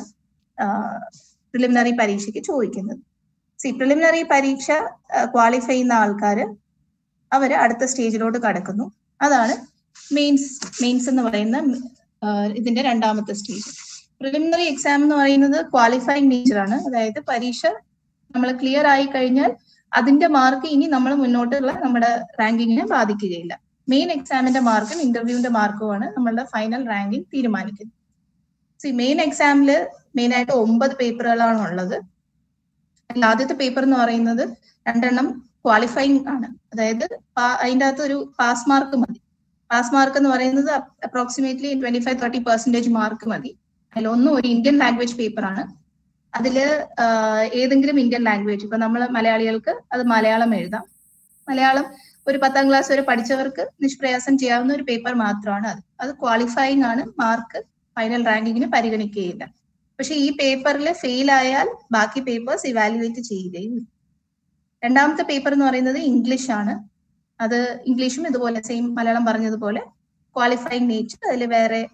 പ്രിലിമിനറി പരീക്ഷയ്ക്ക് ചോദിക്കുന്നത് സി പ്രിലിമിനറി പരീക്ഷ ക്വാളിഫൈ ചെയ്യുന്ന ആൾക്കാർ അവര് അടുത്ത സ്റ്റേജിലോട്ട് കടക്കുന്നു അതാണ് മെയിൻസ് മെയിൻസ് എന്ന് പറയുന്ന ഇതിന്റെ രണ്ടാമത്തെ സ്റ്റേജ് പ്രിലിമിനറി എക്സാം എന്ന് പറയുന്നത് ക്വാളിഫൈങ് നേച്ചർ ആണ് അതായത് പരീക്ഷ നമ്മൾ ക്ലിയർ ആയി കഴിഞ്ഞാൽ അതിന്റെ മാർക്ക് ഇനി നമ്മൾ മുന്നോട്ടുള്ള നമ്മുടെ റാങ്കിങ്ങിനെ ബാധിക്കുകയില്ല മെയിൻ എക്സാമിന്റെ മാർക്കും ഇന്റർവ്യൂവിന്റെ മാർക്കുമാണ് നമ്മളുടെ ഫൈനൽ റാങ്കിങ് തീരുമാനിക്കുന്നത് സി മെയിൻ എക്സാമില് മെയിൻ ആയിട്ട് ഒമ്പത് പേപ്പറുകളാണ് ഉള്ളത് അതിൽ ആദ്യത്തെ പേപ്പർ എന്ന് പറയുന്നത് രണ്ടെണ്ണം ക്വാളിഫൈങ് ആണ് അതായത് അതിൻ്റെ അകത്ത് ഒരു പാസ് മാർക്ക് മതി പാസ് മാർക്ക് എന്ന് പറയുന്നത് approximately twenty five thirty percentage mark മതി അതിലൊന്നും ഒരു ഇന്ത്യൻ ലാംഗ്വേജ് പേപ്പർ ആണ് അതില് ഏതെങ്കിലും ഇന്ത്യൻ ലാംഗ്വേജ് ഇപ്പൊ നമ്മൾ മലയാളികൾക്ക് അത് മലയാളം എഴുതാം മലയാളം ഒരു പത്താം ക്ലാസ് വരെ പഠിച്ചവർക്ക് നിഷ്പ്രയാസം ചെയ്യാവുന്ന ഒരു പേപ്പർ മാത്രമാണ് അത് അത് ക്വാളിഫൈങ് ആണ് മാർക്ക് ഫൈനൽ റാങ്കിങ്ങിന് പരിഗണിക്കുകയില്ല പക്ഷെ ഈ പേപ്പറിൽ ഫെയിൽ ആയാൽ ബാക്കി പേപ്പേഴ്സ് ഇവാലുവേറ്റ് ചെയ്യുകയും രണ്ടാമത്തെ പേപ്പർ എന്ന് പറയുന്നത് ഇംഗ്ലീഷ് ആണ് അത് ഇംഗ്ലീഷും ഇതുപോലെ സെയിം മലയാളം പറഞ്ഞതുപോലെ ക്വാളിഫൈങ് നേച്ചർ അതിൽ വേറെ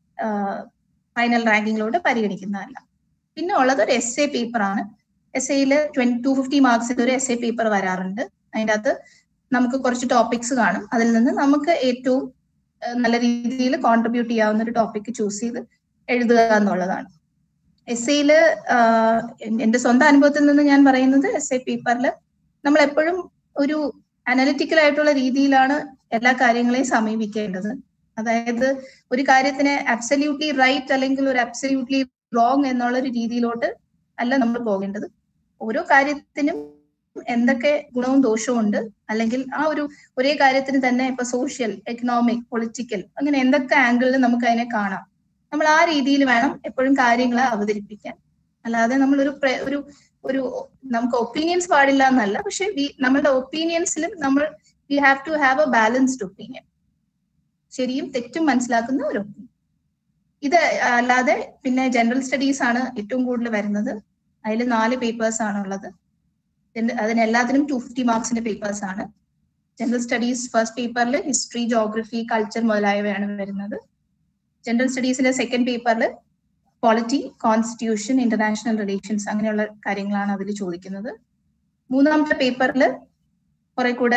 ഫൈനൽ റാങ്കിങ്ങിലൂടെ പരിഗണിക്കുന്നതല്ല പിന്നെ ഉള്ളത് ഒരു എസ് എ പേപ്പർ ആണ് എസ് എയിൽ ട്വന്റി ടു ഫിഫ്റ്റി മാർക്സിന്റെ ഒരു എസ് എ പേപ്പർ വരാറുണ്ട് അതിൻ്റെ അകത്ത് നമുക്ക് കുറച്ച് ടോപ്പിക്സ് കാണും അതിൽ നിന്ന് നമുക്ക് ഏറ്റവും നല്ല രീതിയിൽ കോൺട്രിബ്യൂട്ട് ചെയ്യാവുന്ന ഒരു ടോപ്പിക് ചൂസ് ചെയ്ത് എഴുതുക എന്നുള്ളതാണ് എസ് എയില് എന്റെ സ്വന്തം അനുഭവത്തിൽ നിന്ന് ഞാൻ പറയുന്നത് എസ് എ പേപ്പറിൽ നമ്മൾ എപ്പോഴും ഒരു അനലിറ്റിക്കൽ ആയിട്ടുള്ള രീതിയിലാണ് എല്ലാ കാര്യങ്ങളെയും സമീപിക്കേണ്ടത് അതായത് ഒരു കാര്യത്തിന് അബ്സല്യൂട്ട്ലി റൈറ്റ് അല്ലെങ്കിൽ ഒരു അബ്സല്യൂട്ട്ലി റോങ് എന്നുള്ള ഒരു രീതിയിലോട്ട് അല്ല നമ്മൾ പോകേണ്ടത് ഓരോ കാര്യത്തിനും എന്തൊക്കെ ഗുണവും ദോഷവും ഉണ്ട് അല്ലെങ്കിൽ ആ ഒരു ഒരേ കാര്യത്തിന് തന്നെ ഇപ്പൊ സോഷ്യൽ എക്കണോമിക് പൊളിറ്റിക്കൽ അങ്ങനെ എന്തൊക്കെ ആംഗിളിൽ നമുക്ക് അതിനെ കാണാം നമ്മൾ ആ രീതിയിൽ വേണം എപ്പോഴും കാര്യങ്ങളെ അവതരിപ്പിക്കാൻ അല്ലാതെ നമ്മൾ ഒരു ഒരു ഒരു നമുക്ക് ഒപ്പീനിയൻസ് പാടില്ല എന്നല്ല പക്ഷെ നമ്മളുടെ ഒപ്പീനിയൻസിലും നമ്മൾ we have to have a balanced opinion ശരിയും തെറ്റും മനസ്സിലാക്കുന്ന ഒരു ഒപ്പീനിയൻ ഇത് അല്ലാതെ പിന്നെ ജനറൽ സ്റ്റഡീസ് ആണ് ഏറ്റവും കൂടുതൽ വരുന്നത് അതിൽ നാല് പേപ്പേഴ്സ് ആണ് ഉള്ളത് അതിന് എല്ലാത്തിനും ടു ഫിഫ്റ്റി മാർക്സിന്റെ പേപ്പേഴ്സ് ആണ് ജനറൽ സ്റ്റഡീസ് ഫസ്റ്റ് പേപ്പറിൽ ഹിസ്റ്ററി ജോഗ്രഫി കൾച്ചർ മുതലായവയാണ് വരുന്നത് ജനറൽ സ്റ്റഡീസിന്റെ സെക്കൻഡ് പേപ്പറിൽ പോളിറ്റി കോൺസ്റ്റിറ്റ്യൂഷൻ ഇന്റർനാഷണൽ റിലേഷൻസ് അങ്ങനെയുള്ള കാര്യങ്ങളാണ് അതിൽ ചോദിക്കുന്നത് മൂന്നാമത്തെ പേപ്പറിൽ കുറെ കൂടെ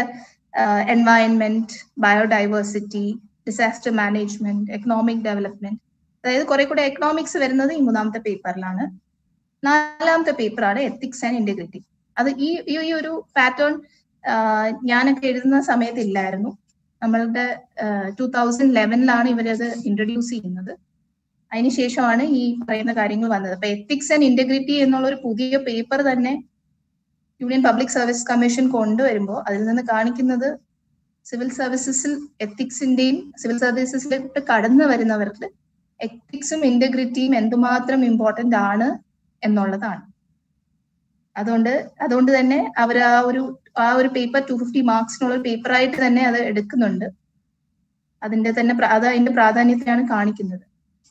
environment biodiversity disaster management economic development അതായത് കുറെ കൂടെ എക്കണോമിക്സ് വരുന്നത് ഈ മൂന്നാമത്തെ പേപ്പറിലാണ് നാലാമത്തെ പേപ്പറാണ് എത്തിക്സ് ആൻഡ് ഇന്റഗ്രിറ്റി അത് ഈ ഈ ഒരു പാറ്റേൺ ഞാനൊക്കെ എഴുതുന്ന സമയത്ത് ഇല്ലായിരുന്നു നമ്മളുടെ ടൂ തൗസൻഡ് ലെവനിലാണ് ഇവരത് ഇൻട്രൊഡ്യൂസ് ചെയ്യുന്നത് അതിനുശേഷമാണ് ഈ പറയുന്ന കാര്യങ്ങൾ വന്നത് അപ്പൊ എത്തിക്സ് ആൻഡ് ഇന്റഗ്രിറ്റി എന്നുള്ള ഒരു പുതിയ പേപ്പർ തന്നെ യൂണിയൻ പബ്ലിക് സർവീസ് കമ്മീഷൻ കൊണ്ടുവരുമ്പോൾ അതിൽ നിന്ന് കാണിക്കുന്നത് സിവിൽ സർവീസസിൽ എത്തിക്സിന്റെയും സിവിൽ സർവീസസിലേക്ക് കടന്നു വരുന്നവർക്ക് എത്തിക്സും ഇന്റഗ്രിറ്റിയും എന്തുമാത്രം ഇമ്പോർട്ടന്റ് ആണ് എന്നുള്ളതാണ് അതുകൊണ്ട് അതുകൊണ്ട് തന്നെ അവർ ആ ഒരു ആ ഒരു പേപ്പർ ടു ഫിഫ്റ്റി മാർക്സിനുള്ള പേപ്പർ ആയിട്ട് തന്നെ അത് എടുക്കുന്നുണ്ട് അതിന്റെ തന്നെ അത് അതിന്റെ പ്രാധാന്യത്തെയാണ് കാണിക്കുന്നത്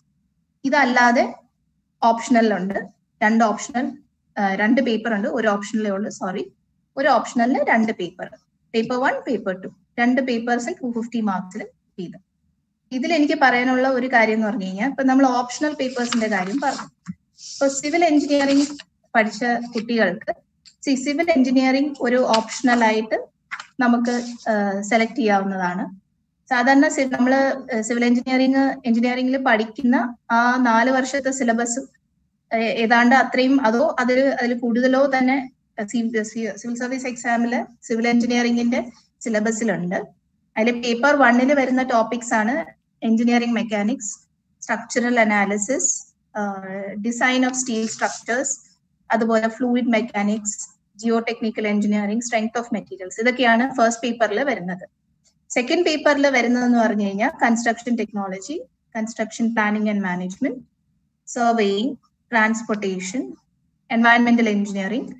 ഇതല്ലാതെ ഓപ്ഷണലുണ്ട് രണ്ട് ഓപ്ഷണൽ രണ്ട് പേപ്പർ ഉണ്ട് ഒരു ഓപ്ഷനിലേ ഉള്ളൂ സോറി ഒരു ഓപ്ഷണലിന് രണ്ട് paper paper one paper two രണ്ട് പേപ്പേഴ്സും ടു ഫിഫ്റ്റി മാർക്സിൽ വീതം ഇതിൽ എനിക്ക് പറയാനുള്ള ഒരു കാര്യം എന്ന് പറഞ്ഞു കഴിഞ്ഞാൽ ഇപ്പൊ നമ്മൾ ഓപ്ഷണൽ പേപ്പേഴ്സിന്റെ കാര്യം പറഞ്ഞു ഇപ്പൊ സിവിൽ എഞ്ചിനീയറിംഗ് പഠിച്ച കുട്ടികൾക്ക് സിവിൽ എഞ്ചിനീയറിംഗ് ഒരു ഓപ്ഷണൽ ആയിട്ട് നമുക്ക് സെലക്ട് ചെയ്യാവുന്നതാണ് സാധാരണ നമ്മൾ സിവിൽ എഞ്ചിനീയറിംഗ് എഞ്ചിനീയറിംഗിൽ പഠിക്കുന്ന ആ നാല് വർഷത്തെ സിലബസ് ഏതാണ്ട് അത്രയും അതോ അതിൽ അതിൽ കൂടുതലോ തന്നെ സിവിൽ സർവീസ് എക്സാമില് സിവിൽ എഞ്ചിനീയറിംഗിന്റെ സിലബസിലുണ്ട് അതിൽ പേപ്പർ വണ്ണിൽ വരുന്ന ടോപ്പിക്സ് ആണ് engineering mechanics structural analysis design of steel structures അതുപോലെ fluid mechanics geotechnical engineering strength of materials ഇതൊക്കെയാണ് ഫസ്റ്റ് പേപ്പറിൽ വരുന്നത് സെക്കൻഡ് പേപ്പറിൽ വരുന്നതെന്ന് പറഞ്ഞു കഴിഞ്ഞാൽ construction technology construction planning and management surveying transportation എൻവയൺമെന്റൽ engineering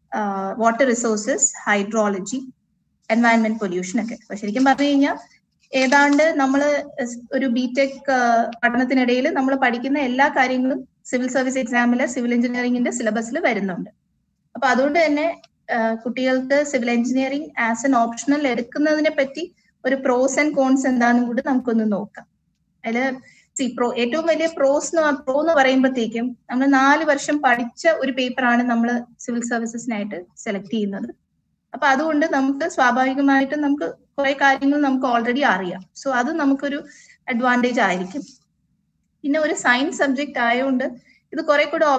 water resources hydrology environment pollution ഒക്കെ അപ്പൊ ശരിക്കും പറഞ്ഞു കഴിഞ്ഞാൽ ഏതാണ്ട് നമ്മൾ ഒരു ബിടെക് പഠനത്തിനിടയിൽ നമ്മൾ പഠിക്കുന്ന എല്ലാ കാര്യങ്ങളും സിവിൽ സർവീസ് എക്സാമില് സിവിൽ എഞ്ചിനീയറിംഗിന്റെ സിലബസിൽ വരുന്നുണ്ട് അപ്പൊ അതുകൊണ്ട് തന്നെ കുട്ടികൾക്ക് civil engineering as an optional എടുക്കുന്നതിനെ പറ്റി ഒരു പ്രോസ് ആൻഡ് കോൺസ് എന്താണെന്നും കൂടി നമുക്കൊന്ന് നോക്കാം അതില് സി പ്രോ ഏറ്റവും വലിയ പ്രോസ് പ്രോ എന്ന് പറയുമ്പോഴത്തേക്കും നമ്മൾ നാല് വർഷം പഠിച്ച ഒരു പേപ്പറാണ് നമ്മൾ സിവിൽ സർവീസസിനായിട്ട് സെലക്ട് ചെയ്യുന്നത് അപ്പൊ അതുകൊണ്ട് നമുക്ക് സ്വാഭാവികമായിട്ടും നമുക്ക് കുറെ കാര്യങ്ങൾ നമുക്ക് ഓൾറെഡി അറിയാം സോ അത് നമുക്കൊരു അഡ്വാൻറ്റേജ് ആയിരിക്കും പിന്നെ ഒരു സയൻസ് സബ്ജക്ട് ആയതുകൊണ്ട് ഇത് കുറെ കൂടെ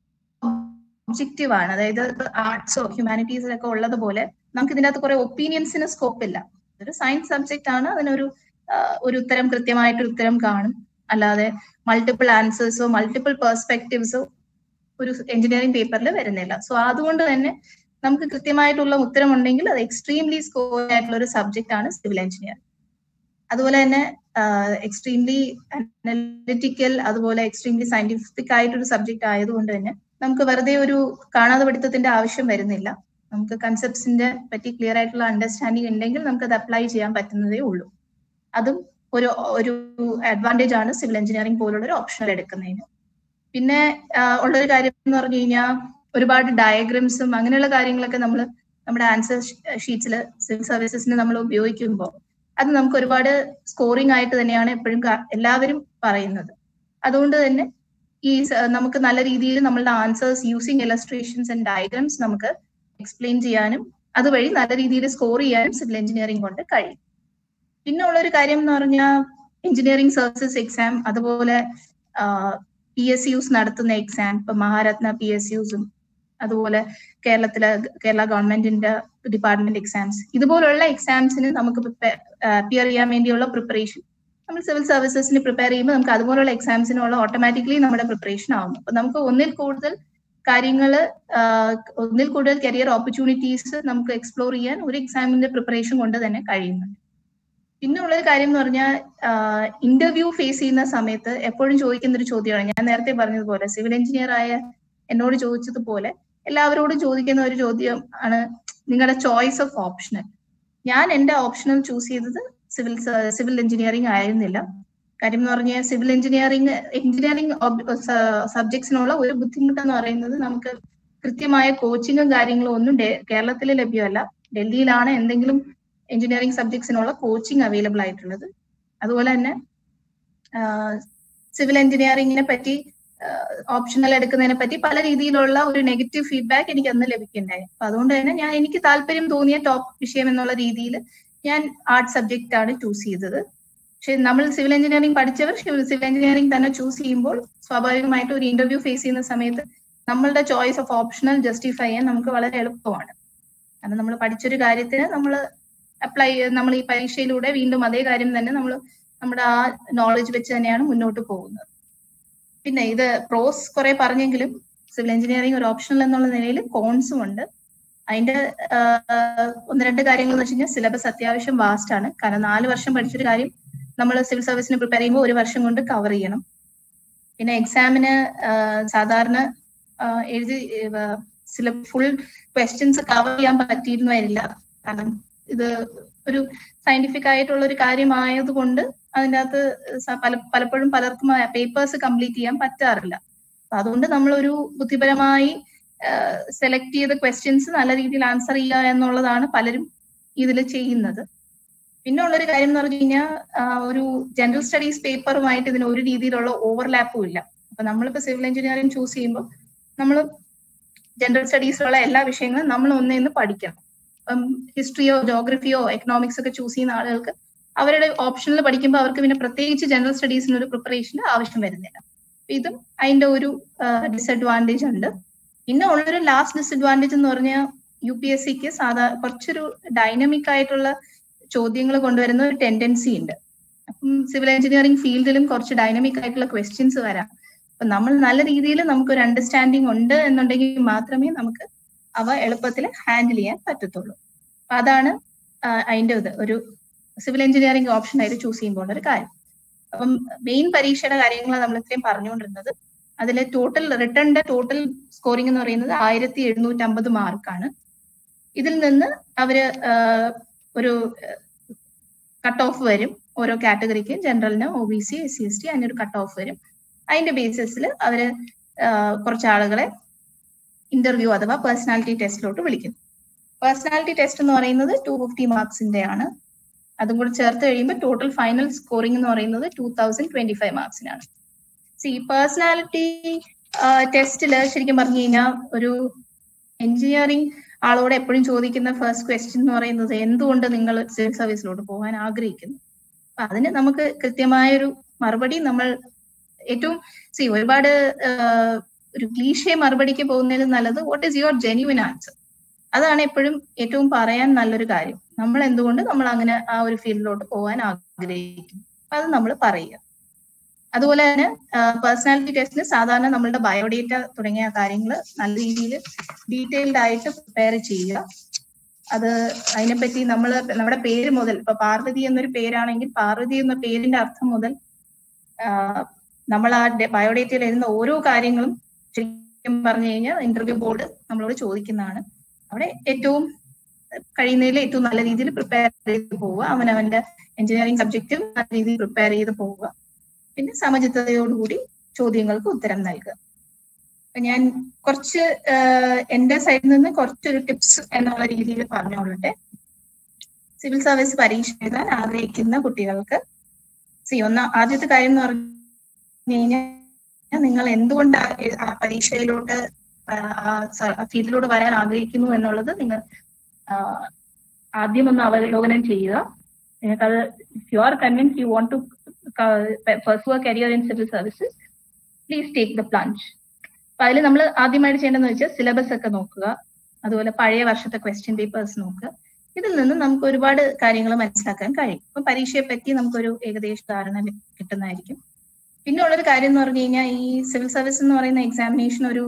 ഒബ്ജക്റ്റീവ് ആണ് അതായത് ആർട്സോ ഹ്യൂമാനിറ്റീസിലൊക്കെ ഉള്ളതുപോലെ നമുക്ക് ഇതിനകത്ത് കുറെ ഒപ്പീനിയൻസിന് സ്കോപ്പ് ഇല്ല ഒരു സയൻസ് സബ്ജക്റ്റ് ആണ് അതിനൊരു ഒരു ഉത്തരം കൃത്യമായിട്ട് ഉത്തരം കാണും അല്ലാതെ മൾട്ടിപ്പിൾ ആൻസേഴ്സോ മൾട്ടിപ്പിൾ പെർസ്പെക്റ്റീവ്സോ ഒരു എഞ്ചിനീയറിംഗ് പേപ്പറിൽ വരുന്നില്ല സോ അതുകൊണ്ട് തന്നെ നമുക്ക് കൃത്യമായിട്ടുള്ള ഉത്തരം ഉണ്ടെങ്കിൽ അത് എക്സ്ട്രീംലി സ്കോർ ആയിട്ടുള്ള ഒരു സബ്ജക്റ്റ് ആണ് സിവിൽ എഞ്ചിനീയറിംഗ് അതുപോലെ തന്നെ എക്സ്ട്രീംലി അനലിറ്റിക്കൽ അതുപോലെ എക്സ്ട്രീംലി സയന്റിഫിക് ആയിട്ടൊരു സബ്ജക്റ്റ് ആയതുകൊണ്ട് തന്നെ നമുക്ക് വെറുതെ ഒരു കാണാതെ പഠിത്തത്തിന്റെ ആവശ്യം വരുന്നില്ല നമുക്ക് കൺസെപ്റ്റ്സിന്റെ പറ്റി ക്ലിയർ ആയിട്ടുള്ള അണ്ടർസ്റ്റാൻഡിങ് ഉണ്ടെങ്കിൽ നമുക്ക് അത് അപ്ലൈ ചെയ്യാൻ പറ്റുന്നതേ ഉള്ളൂ അതും ഒരു ഒരു അഡ്വാൻറ്റേജ് ആണ് സിവിൽ എഞ്ചിനീയറിംഗ് പോലുള്ള ഒരു ഓപ്ഷണൽ എടുക്കുന്നതിന് പിന്നെ ഉള്ളൊരു കാര്യം എന്ന് പറഞ്ഞു കഴിഞ്ഞാൽ ഒരുപാട് ഡയഗ്രംസും അങ്ങനെയുള്ള കാര്യങ്ങളൊക്കെ നമ്മൾ നമ്മുടെ ആൻസർ ഷീറ്റ്സിൽ സിവിൽ സർവീസസിന് നമ്മൾ ഉപയോഗിക്കുമ്പോൾ അത് നമുക്ക് ഒരുപാട് സ്കോറിംഗ് ആയിട്ട് തന്നെയാണ് എപ്പോഴും എല്ലാവരും പറയുന്നത് അതുകൊണ്ട് തന്നെ ഈ നമുക്ക് നല്ല രീതിയിൽ നമ്മളുടെ answers using illustrations and diagrams നമുക്ക് എക്സ്പ്ലെയിൻ ചെയ്യാനും അതുവഴി നല്ല രീതിയിൽ സ്കോർ ചെയ്യാനും സിവിൽ എഞ്ചിനീയറിംഗ് കൊണ്ട് കഴിയും പിന്നെ ഉള്ളൊരു കാര്യം എന്ന് പറഞ്ഞാൽ എഞ്ചിനീയറിംഗ് സർവീസസ് എക്സാം അതുപോലെ പി എസ് യുസ് നടത്തുന്ന എക്സാം ഇപ്പൊ മഹാരത്ന പി എസ് യുസും അതുപോലെ കേരളത്തിലെ കേരള ഗവൺമെന്റിന്റെ ഡിപ്പാർട്ട്മെന്റ് എക്സാംസ് ഇതുപോലുള്ള എക്സാംസിന് നമുക്ക് അപ്പിയർ ചെയ്യാൻ വേണ്ടിയുള്ള പ്രിപ്പറേഷൻ നമ്മൾ സിവിൽ സർവീസസിന് പ്രിപ്പയർ ചെയ്യുമ്പോൾ നമുക്ക് അതുപോലുള്ള എക്സാംസിനുള്ള ഓട്ടോമാറ്റിക്കലി നമ്മുടെ പ്രിപ്പറേഷൻ ആവുന്നു അപ്പൊ നമുക്ക് ഒന്നിൽ കൂടുതൽ കാര്യങ്ങൾ ഒന്നിൽ കൂടുതൽ കരിയർ ഓപ്പർച്യൂണിറ്റീസ് നമുക്ക് എക്സ്പ്ലോർ ചെയ്യാൻ ഒരു എക്സാമിന്റെ പ്രിപ്പറേഷൻ കൊണ്ട് തന്നെ കഴിയുന്നുണ്ട് പിന്നെ ഉള്ളൊരു കാര്യം എന്ന് പറഞ്ഞാൽ ഇന്റർവ്യൂ ഫേസ് ചെയ്യുന്ന സമയത്ത് എപ്പോഴും ചോദിക്കുന്ന ഒരു ചോദ്യമാണ് ഞാൻ നേരത്തെ പറഞ്ഞതുപോലെ സിവിൽ എഞ്ചിനീയർ ആയ എന്നോട് ചോദിച്ചതുപോലെ എല്ലാവരോടും ചോദിക്കുന്ന ഒരു ചോദ്യം ആണ് നിങ്ങളുടെ ചോയ്സ് ഓഫ് ഓപ്ഷണൽ ഞാൻ എന്റെ ഓപ്ഷണൽ ചൂസ് ചെയ്തത് സിവിൽ സിവിൽ എഞ്ചിനീയറിംഗ് ആയിരുന്നില്ല കാര്യം എന്ന് പറഞ്ഞാൽ സിവിൽ എഞ്ചിനീയറിംഗ് എഞ്ചിനീയറിംഗ് സബ്ജക്ട്സിനുള്ള ഒരു ബുദ്ധിമുട്ട് എന്ന് പറയുന്നത് നമുക്ക് കൃത്യമായ കോച്ചിങ്ങും കാര്യങ്ങളും ഒന്നും കേരളത്തിൽ ലഭ്യമല്ല ഡൽഹിയിലാണ് എന്തെങ്കിലും എഞ്ചിനീയറിംഗ് സബ്ജക്ട്സിനുള്ള കോച്ചിങ് അവൈലബിൾ ആയിട്ടുള്ളത് അതുപോലെ തന്നെ സിവിൽ എഞ്ചിനീയറിംഗിനെ പറ്റി ഓപ്ഷണൽ എടുക്കുന്നതിനെ പറ്റി പല രീതിയിലുള്ള ഒരു നെഗറ്റീവ് ഫീഡ്ബാക്ക് എനിക്ക് അന്ന് ലഭിക്കുന്നുണ്ടായി അപ്പൊ അതുകൊണ്ട് തന്നെ ഞാൻ എനിക്ക് താല്പര്യം തോന്നിയ ടോപ്പ് വിഷയം എന്നുള്ള രീതിയിൽ ഞാൻ ആർട്ട് സബ്ജക്റ്റ് ആണ് ചൂസ് ചെയ്തത് പക്ഷെ നമ്മൾ സിവിൽ എഞ്ചിനീയറിംഗ് പഠിച്ചവർ സിവിൽ എഞ്ചിനീയറിംഗ് തന്നെ ചൂസ് ചെയ്യുമ്പോൾ സ്വാഭാവികമായിട്ട് ഒരു ഇന്റർവ്യൂ ഫേസ് ചെയ്യുന്ന സമയത്ത് നമ്മളുടെ ചോയ്സ് ഓഫ് ഓപ്ഷണൽ ജസ്റ്റിഫൈ ചെയ്യാൻ നമുക്ക് വളരെ എളുപ്പമാണ് കാരണം നമ്മൾ പഠിച്ചൊരു കാര്യത്തിന് നമ്മൾ അപ്ലൈ നമ്മൾ ഈ പരീക്ഷയിലൂടെ വീണ്ടും അതേ കാര്യം തന്നെ നമ്മൾ നമ്മുടെ ആ നോളജ് വെച്ച് തന്നെയാണ് മുന്നോട്ട് പോകുന്നത് പിന്നെ ഇത് പ്രോസ് കുറെ പറഞ്ഞെങ്കിലും സിവിൽ എഞ്ചിനീയറിംഗ് ഒരു ഓപ്ഷണൽ എന്നുള്ള നിലയിൽ കോൺസും ഉണ്ട് അതിന്റെ ഒന്ന് രണ്ട് കാര്യങ്ങൾ എന്ന് വെച്ച് കഴിഞ്ഞാൽ സിലബസ് അത്യാവശ്യം വാസ്റ്റ് ആണ് കാരണം നാല് വർഷം പഠിച്ചൊരു കാര്യം നമ്മൾ സിവിൽ സർവീസിന് പ്രിപ്പയർ ചെയ്യുമ്പോൾ ഒരു വർഷം കൊണ്ട് കവർ ചെയ്യണം പിന്നെ എക്സാമിന് സാധാരണ എഴുതി സില ഫുൾ ക്വസ്റ്റ്യൻസ് കവർ ചെയ്യാൻ പറ്റിയിരുന്നു വരില്ല കാരണം ഇത് ഒരു സയന്റിഫിക് ആയിട്ടുള്ള ഒരു കാര്യമായതുകൊണ്ട് അതിൻ്റെ അകത്ത് പല പലപ്പോഴും പലർക്കും പേപ്പേഴ്സ് കംപ്ലീറ്റ് ചെയ്യാൻ പറ്റാറില്ല അപ്പൊ അതുകൊണ്ട് നമ്മൾ ഒരു ബുദ്ധിപരമായി സെലക്ട് ചെയ്ത ക്വസ്റ്റ്യൻസ് നല്ല രീതിയിൽ ആൻസർ ചെയ്യുക എന്നുള്ളതാണ് പലരും ഇതിൽ ചെയ്യുന്നത് പിന്നെ ഉള്ളൊരു കാര്യം എന്ന് പറഞ്ഞു കഴിഞ്ഞാൽ ഒരു ജനറൽ സ്റ്റഡീസ് പേപ്പറുമായിട്ട് ഇതിന് ഒരു രീതിയിലുള്ള ഓവർലാപ്പും ഇല്ല അപ്പൊ നമ്മളിപ്പോ സിവിൽ എഞ്ചിനീയറിംഗ് ചൂസ് ചെയ്യുമ്പോൾ നമ്മൾ ജനറൽ സ്റ്റഡീസിലുള്ള എല്ലാ വിഷയങ്ങളും നമ്മൾ ഒന്നേന്ന് പഠിക്കണം ഇപ്പം ഹിസ്റ്ററിയോ ജോഗ്രഫിയോ എക്കണോമിക്സ് ഒക്കെ ചൂസ് ചെയ്യുന്ന ആളുകൾക്ക് അവരുടെ ഓപ്ഷനിൽ പഠിക്കുമ്പോൾ അവർക്ക് പിന്നെ പ്രത്യേകിച്ച് ജനറൽ സ്റ്റഡീസിന് ഒരു പ്രിപ്പറേഷന് ആവശ്യം വരുന്നില്ല ഇതും അതിന്റെ ഒരു ഡിസഡ്വാൻറ്റേജ് ഉണ്ട് പിന്നെ ഉള്ളൊരു ലാസ്റ്റ് ഡിസഡ്വാൻറ്റേജ് എന്ന് പറഞ്ഞാൽ യു പി എസ് സിക്ക് സാധാ കുറച്ചൊരു ഡൈനമിക് ആയിട്ടുള്ള ചോദ്യങ്ങൾ കൊണ്ടുവരുന്ന ഒരു ടെൻഡൻസി ഉണ്ട് അപ്പം സിവിൽ എഞ്ചിനീയറിംഗ് ഫീൽഡിലും കുറച്ച് ഡൈനമിക് ആയിട്ടുള്ള ക്വസ്റ്റ്യൻസ് വരാം അപ്പൊ നമ്മൾ നല്ല രീതിയിൽ നമുക്കൊരു അണ്ടർസ്റ്റാൻഡിങ് ഉണ്ട് എന്നുണ്ടെങ്കിൽ മാത്രമേ നമുക്ക് അവ എളുപ്പത്തിൽ ഹാൻഡിൽ ചെയ്യാൻ പറ്റത്തുള്ളൂ അപ്പൊ അതാണ് അതിന്റെ ഇത് ഒരു സിവിൽ എഞ്ചിനീയറിംഗ് ഓപ്ഷൻ ആയിട്ട് ചൂസ് ചെയ്യുമ്പോൾ ഒരു കാര്യം അപ്പം മെയിൻ പരീക്ഷയുടെ കാര്യങ്ങൾ നമ്മൾ ഇത്രയും പറഞ്ഞുകൊണ്ടിരുന്നത് അതിലെ ടോട്ടൽ റിട്ടേണിന്റെ ടോട്ടൽ സ്കോറിംഗ് എന്ന് പറയുന്നത് ആയിരത്തി എഴുന്നൂറ്റി അമ്പത് മാർക്കാണ് ഇതിൽ നിന്ന് അവര് ഒരു കട്ട് ഓഫ് വരും ഓരോ കാറ്റഗറിക്ക് ജനറലിന് O B C S C S T അതിന് ഒരു കട്ട് ഓഫ് വരും അതിന്റെ ബേസിസിൽ അവര് കുറച്ച് ആളുകളെ ഇന്റർവ്യൂ അഥവാ പേഴ്സണാലിറ്റി ടെസ്റ്റിലോട്ട് വിളിക്കുന്നു പേഴ്സണാലിറ്റി ടെസ്റ്റ് എന്ന് പറയുന്നത് ടു ഫിഫ്റ്റി മാർക്സിന്റെ ആണ് അതും കൂടെ ചേർത്ത് കഴിയുമ്പോൾ ടോട്ടൽ ഫൈനൽ സ്കോറിംഗ് എന്ന് പറയുന്നത് ടൂ തൗസൻഡ് ട്വന്റി ഫൈവ് മാർക്സിനാണ് സി പേഴ്സണാലിറ്റി ടെസ്റ്റില് ശരിക്കും പറഞ്ഞു കഴിഞ്ഞാൽ ഒരു എഞ്ചിനീയറിംഗ് ആളോട് എപ്പോഴും ചോദിക്കുന്ന ഫസ്റ്റ് ക്വസ്റ്റ്യൻ എന്ന് പറയുന്നത് എന്തുകൊണ്ട് നിങ്ങൾ സിവിൽ സർവീസിലോട്ട് പോകാൻ ആഗ്രഹിക്കുന്നു അപ്പൊ അതിന് നമുക്ക് കൃത്യമായൊരു മറുപടി നമ്മൾ ഏറ്റവും സി ഒരുപാട് ഒരു ക്ലീഷേ മറുപടിക്ക് പോകുന്നതിന് നല്ലത് what is your genuine answer അതാണ് എപ്പോഴും ഏറ്റവും പറയാൻ നല്ലൊരു കാര്യം നമ്മൾ എന്തുകൊണ്ട് നമ്മൾ അങ്ങനെ ആ ഒരു ഫീൽഡിലോട്ട് പോകാൻ ആഗ്രഹിക്കും അത് നമ്മൾ പറയുക അതുപോലെ തന്നെ പേഴ്സണാലിറ്റി ടെസ്റ്റിന് സാധാരണ നമ്മളുടെ ബയോഡേറ്റ തുടങ്ങിയ കാര്യങ്ങൾ നല്ല രീതിയിൽ ഡീറ്റെയിൽഡ് ആയിട്ട് പ്രിപ്പയർ ചെയ്യുക അത് അതിനെപ്പറ്റി നമ്മൾ നമ്മുടെ പേര് മുതൽ ഇപ്പൊ പാർവതി എന്നൊരു പേരാണെങ്കിൽ പാർവതി എന്ന പേരിന്റെ അർത്ഥം മുതൽ നമ്മൾ ആ ബയോഡേറ്റയിൽ എഴുതുന്ന ഓരോ കാര്യങ്ങളും ശരിക്കും പറഞ്ഞു കഴിഞ്ഞാൽ ഇന്റർവ്യൂ ബോർഡ് നമ്മളോട് ചോദിക്കുന്നതാണ് അവിടെ ഏറ്റവും കഴിയുന്നതിൽ ഏറ്റവും നല്ല രീതിയിൽ പ്രിപ്പയർ ചെയ്ത് പോവുക അവനവന്റെ എഞ്ചിനീയറിംഗ് സബ്ജക്റ്റും നല്ല രീതിയിൽ പ്രിപ്പയർ ചെയ്ത് പോവുക പിന്നെ സമചിത്തതയോടുകൂടി ചോദ്യങ്ങൾക്ക് ഉത്തരം നൽകുക ഞാൻ കുറച്ച് എന്റെ സൈഡിൽ നിന്ന് കുറച്ചൊരു ടിപ്സ് എന്നുള്ള രീതിയിൽ പറഞ്ഞോളട്ടെ സിവിൽ സർവീസ് പരീക്ഷ എഴുതാൻ ആഗ്രഹിക്കുന്ന കുട്ടികൾക്ക് സി ഒന്ന് ആദ്യത്തെ കാര്യം എന്ന് പറഞ്ഞു കഴിഞ്ഞാൽ നിങ്ങൾ എന്തുകൊണ്ട് ആ പരീക്ഷയിലോട്ട് ഫീൽഡിലോട്ട് വരാൻ ആഗ്രഹിക്കുന്നു എന്നുള്ളത് നിങ്ങൾ ആദ്യം ഒന്ന് അവലോകനം ചെയ്യുക നിങ്ങൾക്കത് you are convince you want to pursue a career in civil services, please take the plunge. അപ്പൊ അതിൽ നമ്മൾ ആദ്യമായിട്ട് ചെയ്യേണ്ടതെന്ന് വെച്ചാൽ സിലബസ് ഒക്കെ നോക്കുക അതുപോലെ പഴയ വർഷത്തെ ക്വസ്റ്റ്യൻ പേപ്പേഴ്സ് നോക്കുക ഇതിൽ നിന്ന് നമുക്ക് ഒരുപാട് കാര്യങ്ങൾ മനസ്സിലാക്കാൻ കഴിയും അപ്പൊ പരീക്ഷയെ പറ്റി നമുക്കൊരു ഏകദേശ ധാരണ കിട്ടുന്നതായിരിക്കും പിന്നെ ഉള്ളൊരു കാര്യം എന്ന് പറഞ്ഞു കഴിഞ്ഞാൽ ഈ സിവിൽ സർവീസ് എന്ന് പറയുന്ന എക്സാമിനേഷൻ ഒരു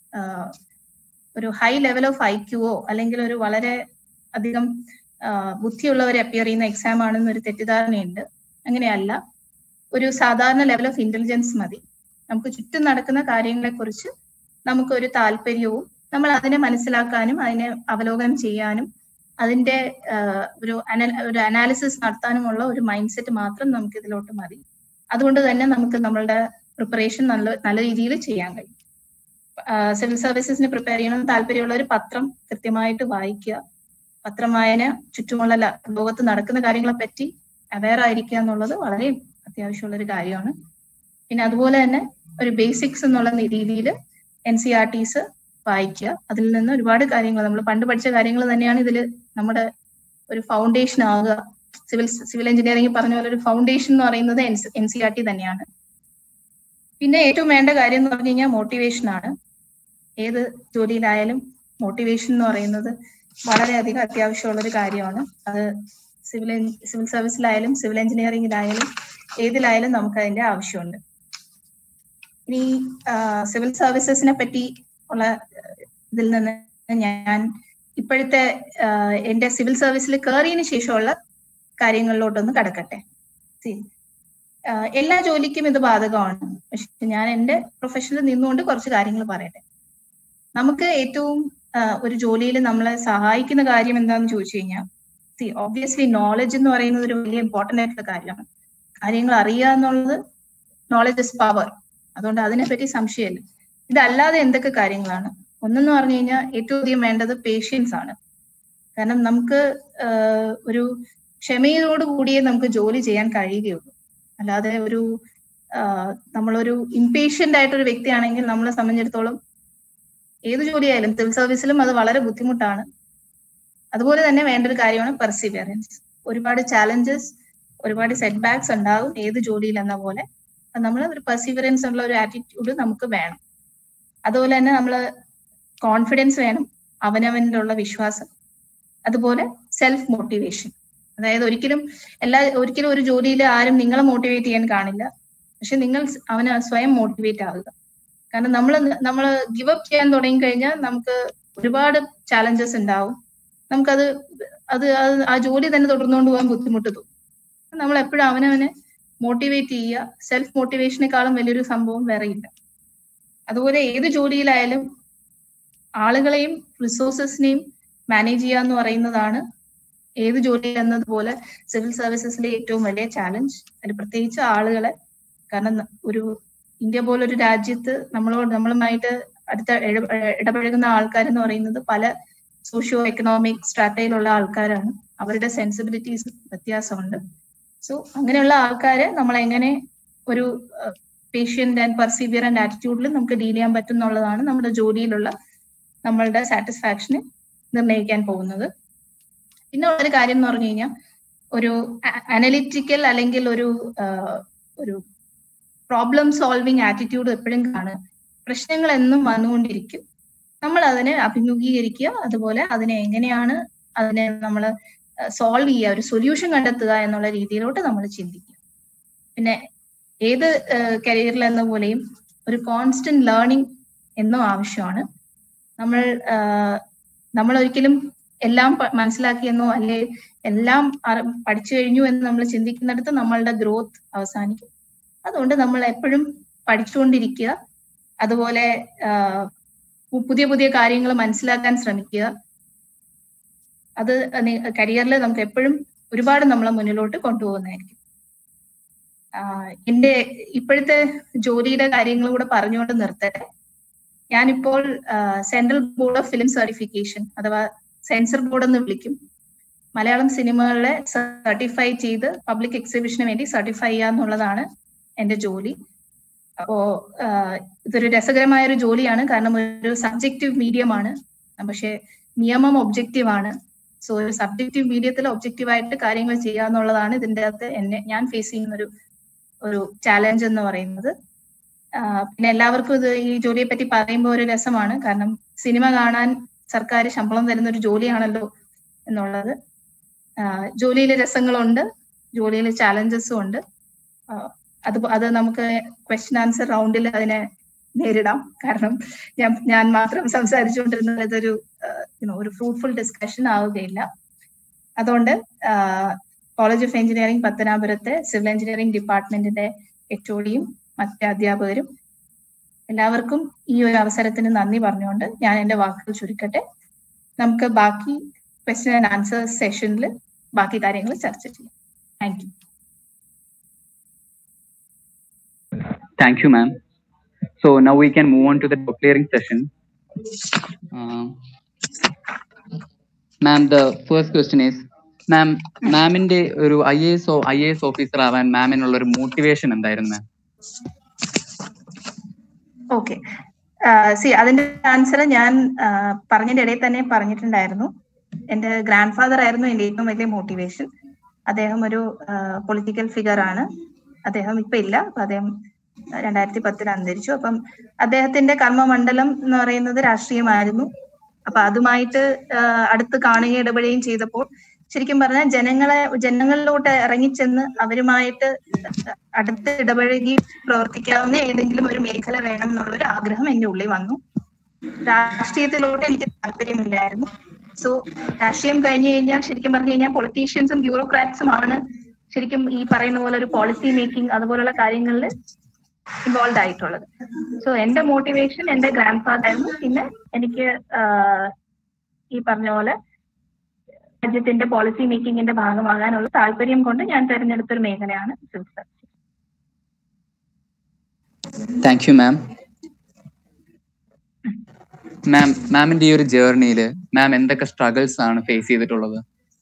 ഒരു high level of I Q അല്ലെങ്കിൽ ഒരു വളരെ അധികം ബുദ്ധിയുള്ളവരെ അപ്പിയർ ചെയ്യുന്ന എക്സാം ആണെന്നൊരു തെറ്റിദ്ധാരണയുണ്ട് അങ്ങനെയല്ല ഒരു സാധാരണ ലെവൽ ഓഫ് ഇന്റലിജൻസ് മതി നമുക്ക് ചുറ്റും നടക്കുന്ന കാര്യങ്ങളെ കുറിച്ച് നമുക്കൊരു താല്പര്യവും നമ്മൾ അതിനെ മനസ്സിലാക്കാനും അതിനെ അവലോകനം ചെയ്യാനും അതിന്റെ ഒരു ഒരു അനാലിസിസ് നടത്താനുമുള്ള ഒരു മൈൻഡ് സെറ്റ് മാത്രം നമുക്ക് ഇതിലോട്ട് മതി അതുകൊണ്ട് തന്നെ നമുക്ക് നമ്മളുടെ പ്രിപ്പറേഷൻ നല്ല നല്ല രീതിയിൽ ചെയ്യാൻ കഴിയും സിവിൽ സർവീസസിന് പ്രിപ്പയർ ചെയ്യണം താല്പര്യമുള്ള ഒരു പത്രം കൃത്യമായിട്ട് വായിക്കുക പത്രം വായന ചുറ്റുമുള്ള ലോകത്ത് നടക്കുന്ന കാര്യങ്ങളെ പറ്റി അവെയർ ആയിരിക്കുക എന്നുള്ളത് വളരെ അത്യാവശ്യമുള്ള ഒരു കാര്യമാണ് പിന്നെ അതുപോലെ തന്നെ ഒരു ബേസിക്സ് എന്നുള്ള രീതിയിൽ എൻ സി ആർ ടീസ് വായിക്കുക അതിൽ നിന്ന് ഒരുപാട് കാര്യങ്ങൾ നമ്മൾ പണ്ട് പഠിച്ച കാര്യങ്ങൾ തന്നെയാണ് ഇതിൽ നമ്മുടെ ഒരു ഫൗണ്ടേഷൻ ആകുക സിവിൽ സിവിൽ എഞ്ചിനീയറിംഗ് പറഞ്ഞ പോലെ ഒരു ഫൗണ്ടേഷൻ എന്ന് പറയുന്നത് എൻ സി ആർ ടി തന്നെയാണ് പിന്നെ ഏറ്റവും വേണ്ട കാര്യം എന്ന് പറഞ്ഞു കഴിഞ്ഞാൽ മോട്ടിവേഷൻ ആണ് ഏത് ജോലിയിലായാലും മോട്ടിവേഷൻ എന്ന് പറയുന്നത് വളരെയധികം അത്യാവശ്യമുള്ള ഒരു കാര്യമാണ് അത് സിവിൽ സിവിൽ സർവീസിലായാലും സിവിൽ എഞ്ചിനീയറിംഗിലായാലും ഏതിലായാലും നമുക്ക് അതിന്റെ ആവശ്യമുണ്ട് ഇനി സിവിൽ സർവീസസിനെ പറ്റി ഉള്ള ഇതിൽ നിന്ന് ഞാൻ ഇപ്പോഴത്തെ എന്റെ സിവിൽ സർവീസിൽ കയറിയതിന് ശേഷമുള്ള കാര്യങ്ങളിലോട്ടൊന്ന് കടക്കട്ടെ എല്ലാ ജോലിക്കും ഇത് ബാധകമാണ് പക്ഷെ ഞാൻ എന്റെ പ്രൊഫഷനിൽ നിന്നുകൊണ്ട് കുറച്ച് കാര്യങ്ങൾ പറയട്ടെ നമുക്ക് ഏറ്റവും ഒരു ജോലിയിൽ നമ്മളെ സഹായിക്കുന്ന കാര്യം എന്താണെന്ന് ചോദിച്ചു കഴിഞ്ഞാൽ സി ഓബ്വിയസ്ലി നോളജ് എന്ന് പറയുന്നത് ഒരു വലിയ ഇമ്പോർട്ടന്റ് ആയിട്ടുള്ള കാര്യമാണ് കാര്യങ്ങൾ അറിയുക എന്നുള്ളത് നോളജ് ഇസ് പവർ അതുകൊണ്ട് അതിനെപ്പറ്റി സംശയമില്ല ഇതല്ലാതെ എന്തൊക്കെ കാര്യങ്ങളാണ് ഒന്നെന്ന് പറഞ്ഞു കഴിഞ്ഞാൽ ഏറ്റവും അധികം വേണ്ടത് പേഷ്യൻസ് ആണ് കാരണം നമുക്ക് ഒരു ക്ഷമയോട് കൂടിയേ നമുക്ക് ജോലി ചെയ്യാൻ കഴിയുകയുള്ളൂ അല്ലാതെ ഒരു നമ്മളൊരു ഇംപേഷ്യന്റ് ആയിട്ടൊരു വ്യക്തിയാണെങ്കിൽ നമ്മളെ സംബന്ധിച്ചിടത്തോളം ഏത് ജോലിയായാലും സിവിൽ സർവീസിലും അത് വളരെ ബുദ്ധിമുട്ടാണ് അതുപോലെ തന്നെ വേണ്ട ഒരു കാര്യമാണ് പെർസിവിയറൻസ് ഒരുപാട് ചാലഞ്ചസ് ഒരുപാട് സെറ്റ് ബാക്സ് ഉണ്ടാകും ഏത് ജോലിയിൽ എന്ന പോലെ നമ്മൾ ഒരു പെർസിവിയറൻസ് ഉള്ള ഒരു ആറ്റിറ്റ്യൂഡ് നമുക്ക് വേണം അതുപോലെ തന്നെ നമ്മൾ കോൺഫിഡൻസ് വേണം അവനവനിലുള്ള വിശ്വാസം അതുപോലെ സെൽഫ് മോട്ടിവേഷൻ അതായത് ഒരിക്കലും എല്ലാ ഒരിക്കലും ഒരു ജോലിയിൽ ആരും നിങ്ങളെ മോട്ടിവേറ്റ് ചെയ്യാൻ കാണില്ല പക്ഷെ നിങ്ങൾ അവന് സ്വയം മോട്ടിവേറ്റ് ആകുക കാരണം നമ്മൾ നമ്മൾ ഗിവ് അപ്പ് ചെയ്യാൻ തുടങ്ങി കഴിഞ്ഞാൽ നമുക്ക് ഒരുപാട് ചാലഞ്ചസ് ഉണ്ടാവും നമുക്കത് അത് ആ ജോലി തന്നെ തുടർന്നുകൊണ്ട് പോകാൻ ബുദ്ധിമുട്ട് തോന്നും നമ്മൾ എപ്പോഴും അവനവനെ മോട്ടിവേറ്റ് ചെയ്യുക സെൽഫ് മോട്ടിവേഷനേക്കാളും വലിയൊരു സംഭവം വേറെ ഇല്ല അതുപോലെ ഏത് ജോലിയിലായാലും ആളുകളെയും റിസോഴ്സസിനെയും മാനേജ് ചെയ്യുക എന്ന് പറയുന്നതാണ് ഏത് ജോലി എന്നതുപോലെ സിവിൽ സർവീസസിലെ ഏറ്റവും വലിയ ചാലഞ്ച് അതിൽ പ്രത്യേകിച്ച് ആളുകളെ കാരണം ഒരു ഇന്ത്യ പോലൊരു രാജ്യത്ത് നമ്മളോട് നമ്മളുമായിട്ട് അടുത്ത ഇടപഴകുന്ന ആൾക്കാരെന്ന് പറയുന്നത് പല സോഷ്യോ എക്കണോമിക് സ്ട്രാറ്റയിലുള്ള ആൾക്കാരാണ് അവരുടെ സെൻസിബിലിറ്റീസ് വ്യത്യാസമുണ്ട് സോ അങ്ങനെയുള്ള ആൾക്കാരെ നമ്മൾ എങ്ങനെ ഒരു പേഷ്യന്റ് ആൻഡ് പെർസീവിയറന്റ് ആറ്റിറ്റ്യൂഡിൽ നമുക്ക് ഡീൽ ചെയ്യാൻ പറ്റും എന്നുള്ളതാണ് നമ്മുടെ ജോലിയിലുള്ള നമ്മളുടെ സാറ്റിസ്ഫാക്ഷന് നിർണ്ണയിക്കാൻ പോകുന്നത് പിന്നെ ഉള്ളൊരു കാര്യം എന്ന് പറഞ്ഞു കഴിഞ്ഞാൽ ഒരു അനലിറ്റിക്കൽ അല്ലെങ്കിൽ ഒരു ഒരു പ്രോബ്ലം സോൾവിങ് ആറ്റിറ്റ്യൂഡ് എപ്പോഴും കാണുക പ്രശ്നങ്ങൾ എന്നും വന്നുകൊണ്ടിരിക്കും നമ്മൾ അതിനെ അഭിമുഖീകരിക്കുക അതുപോലെ അതിനെ എങ്ങനെയാണ് അതിനെ നമ്മൾ സോൾവ് ചെയ്യുക ഒരു സൊല്യൂഷൻ കണ്ടെത്തുക എന്നുള്ള രീതിയിലോട്ട് നമ്മൾ ചിന്തിക്കുക പിന്നെ ഏത് കരിയറിൽ എന്ന പോലെയും ഒരു കോൺസ്റ്റന്റ് ലേണിംഗ് എന്നും ആവശ്യമാണ് നമ്മൾ നമ്മൾ ഒരിക്കലും എല്ലാം മനസ്സിലാക്കിയെന്നോ അല്ലെ എല്ലാം പഠിച്ചു കഴിഞ്ഞു എന്ന് നമ്മൾ ചിന്തിക്കുന്നിടത്ത് നമ്മളുടെ ഗ്രോത്ത് അവസാനിക്കും അതുകൊണ്ട് നമ്മൾ എപ്പോഴും പഠിച്ചുകൊണ്ടിരിക്കുക അതുപോലെ പുതിയ പുതിയ കാര്യങ്ങൾ മനസ്സിലാക്കാൻ ശ്രമിക്കുക അത് കരിയറിൽ നമുക്ക് എപ്പോഴും ഒരുപാട് നമ്മളെ മുന്നിലോട്ട് കൊണ്ടുപോകുന്നതായിരിക്കും എന്റെ ഇപ്പോഴത്തെ ജോലിയുടെ കാര്യങ്ങൾ കൂടെ പറഞ്ഞുകൊണ്ട് നിർത്തട്ടെ ഞാനിപ്പോൾ central board of film certification അഥവാ സെൻസർ ബോർഡ് എന്ന് വിളിക്കും മലയാളം സിനിമകളെ സർട്ടിഫൈ ചെയ്ത് പബ്ലിക് എക്സിബിഷന് വേണ്ടി സർട്ടിഫൈ ചെയ്യുക എന്നുള്ളതാണ് എന്റെ ജോലി അപ്പോ ഇതൊരു രസകരമായ ഒരു ജോലിയാണ് കാരണം ഒരു സബ്ജക്റ്റീവ് മീഡിയമാണ് പക്ഷെ നിയമം ഒബ്ജക്റ്റീവ് ആണ് സോ ഒരു സബ്ജക്റ്റീവ് മീഡിയത്തിൽ ഒബ്ജക്റ്റീവ് ആയിട്ട് കാര്യങ്ങൾ ചെയ്യുക എന്നുള്ളതാണ് ഇതിന്റെ അകത്ത് എന്നെ ഞാൻ ഫേസ് ചെയ്യുന്ന ഒരു ഒരു ചാലഞ്ച് എന്ന് പറയുന്നത് പിന്നെ എല്ലാവർക്കും ഇത് ഈ ജോലിയെ പറ്റി പറയുമ്പോൾ ഒരു രസമാണ് കാരണം സിനിമ കാണാൻ സർക്കാർ ശമ്പളം തരുന്ന ഒരു ജോലിയാണല്ലോ എന്നുള്ളത് ജോലിയിൽ രസങ്ങളുണ്ട് ജോലിയിൽ ചാലഞ്ചസും ഉണ്ട് അത് അത് നമുക്ക് ക്വസ്റ്റ്യൻ ആൻസർ റൗണ്ടിൽ അതിനെ നേരിടാം കാരണം ഞാൻ ഞാൻ മാത്രം സംസാരിച്ചുകൊണ്ടിരുന്നത് ഇതൊരു ഒരു ഫ്രൂട്ട്ഫുൾ ഡിസ്കഷൻ ആവുകയില്ല അതുകൊണ്ട് കോളേജ് ഓഫ് എഞ്ചിനീയറിംഗ് പത്തനാപുരത്തെ സിവിൽ എഞ്ചിനീയറിംഗ് ഡിപ്പാർട്ട്മെന്റിന്റെ എച്ച്ഒഡിയും മറ്റ് അധ്യാപകരും എല്ലാവർക്കും ഈ ഒരു അവസരത്തിന് നന്ദി പറഞ്ഞുകൊണ്ട് ഞാൻ എന്റെ വാക്കുകൾ ചുരുക്കട്ടെ നമുക്ക് ബാക്കി ക്വസ്റ്റ്യൻ ആൻഡ് ആൻസർ സെഷനിൽ ബാക്കി കാര്യങ്ങൾ ചർച്ച ചെയ്യാം thank you Thank you, ma'am. So now we can move on to the clearing session. Uh, ma'am, the first question is, ma'am മാമിന്റെ ഒരു I S or I S officer ആവാൻ മാമിനുള്ള ഒരു മോട്ടിവേഷൻ എന്തായിരുന്നു മാം ഓക്കെ സി അതിന്റെ ആൻസർ ഞാൻ പറഞ്ഞതിന്റെ ഇടയിൽ തന്നെ പറഞ്ഞിട്ടുണ്ടായിരുന്നു എന്റെ ഗ്രാൻഡ് ഫാദർ ആയിരുന്നു എന്റെ ഏറ്റവും വലിയ മോട്ടിവേഷൻ അദ്ദേഹം ഒരു പൊളിറ്റിക്കൽ ഫിഗർ ആണ് അദ്ദേഹം ഇപ്പൊ ഇല്ല അപ്പൊ അദ്ദേഹം രണ്ടായിരത്തി പത്തിൽ അന്തരിച്ചു അപ്പം അദ്ദേഹത്തിന്റെ കർമ്മമണ്ഡലം എന്ന് പറയുന്നത് രാഷ്ട്രീയമായിരുന്നു അപ്പൊ അതുമായിട്ട് അടുത്ത് കാണുകയും ഇടപെടുകയും ചെയ്തപ്പോൾ ശരിക്കും പറഞ്ഞാൽ ജനങ്ങളെ ജനങ്ങളിലോട്ട് ഇറങ്ങിച്ചെന്ന് അവരുമായിട്ട് അടുത്ത് ഇടപഴകി പ്രവർത്തിക്കാവുന്ന ഏതെങ്കിലും ഒരു മേഖല വേണം എന്നുള്ളൊരു ആഗ്രഹം എന്റെ ഉള്ളിൽ വന്നു രാഷ്ട്രീയത്തിലോട്ട് എനിക്ക് താല്പര്യമില്ലായിരുന്നു സോ രാഷ്ട്രീയം കഴിഞ്ഞു കഴിഞ്ഞാൽ ശരിക്കും പറഞ്ഞു കഴിഞ്ഞാൽ പൊളിറ്റീഷ്യൻസും ബ്യൂറോക്രാറ്റ്സും ആണ് ശരിക്കും ഈ പറയുന്ന പോലെ ഒരു പോളിസി മേക്കിംഗ് അതുപോലുള്ള കാര്യങ്ങളിൽ ഇൻവോൾവ് ആയിട്ടുള്ളത് സോ എന്റെ മോട്ടിവേഷൻ എന്റെ ഗ്രാൻഡ് ഫാദർ ആയിരുന്നു പിന്നെ എനിക്ക് ഈ പറഞ്ഞ പോലെ രാജ്യത്തിന്റെ പോളിസി മേക്കിങ്ങിന്റെ ഭാഗമാകാനുള്ള താല്പര്യം കൊണ്ട് ഞാൻ തെരഞ്ഞെടുത്ത ഒരു മേഖലയാണ് civil service thank you ma'am ma'am മാമിന്റെ ഈ ഒരു ജേർണിയിൽ മാം എന്തൊക്കെ സ്ട്രഗിൾസ് ആണ് ഫേസ് ചെയ്തിട്ടുള്ളത്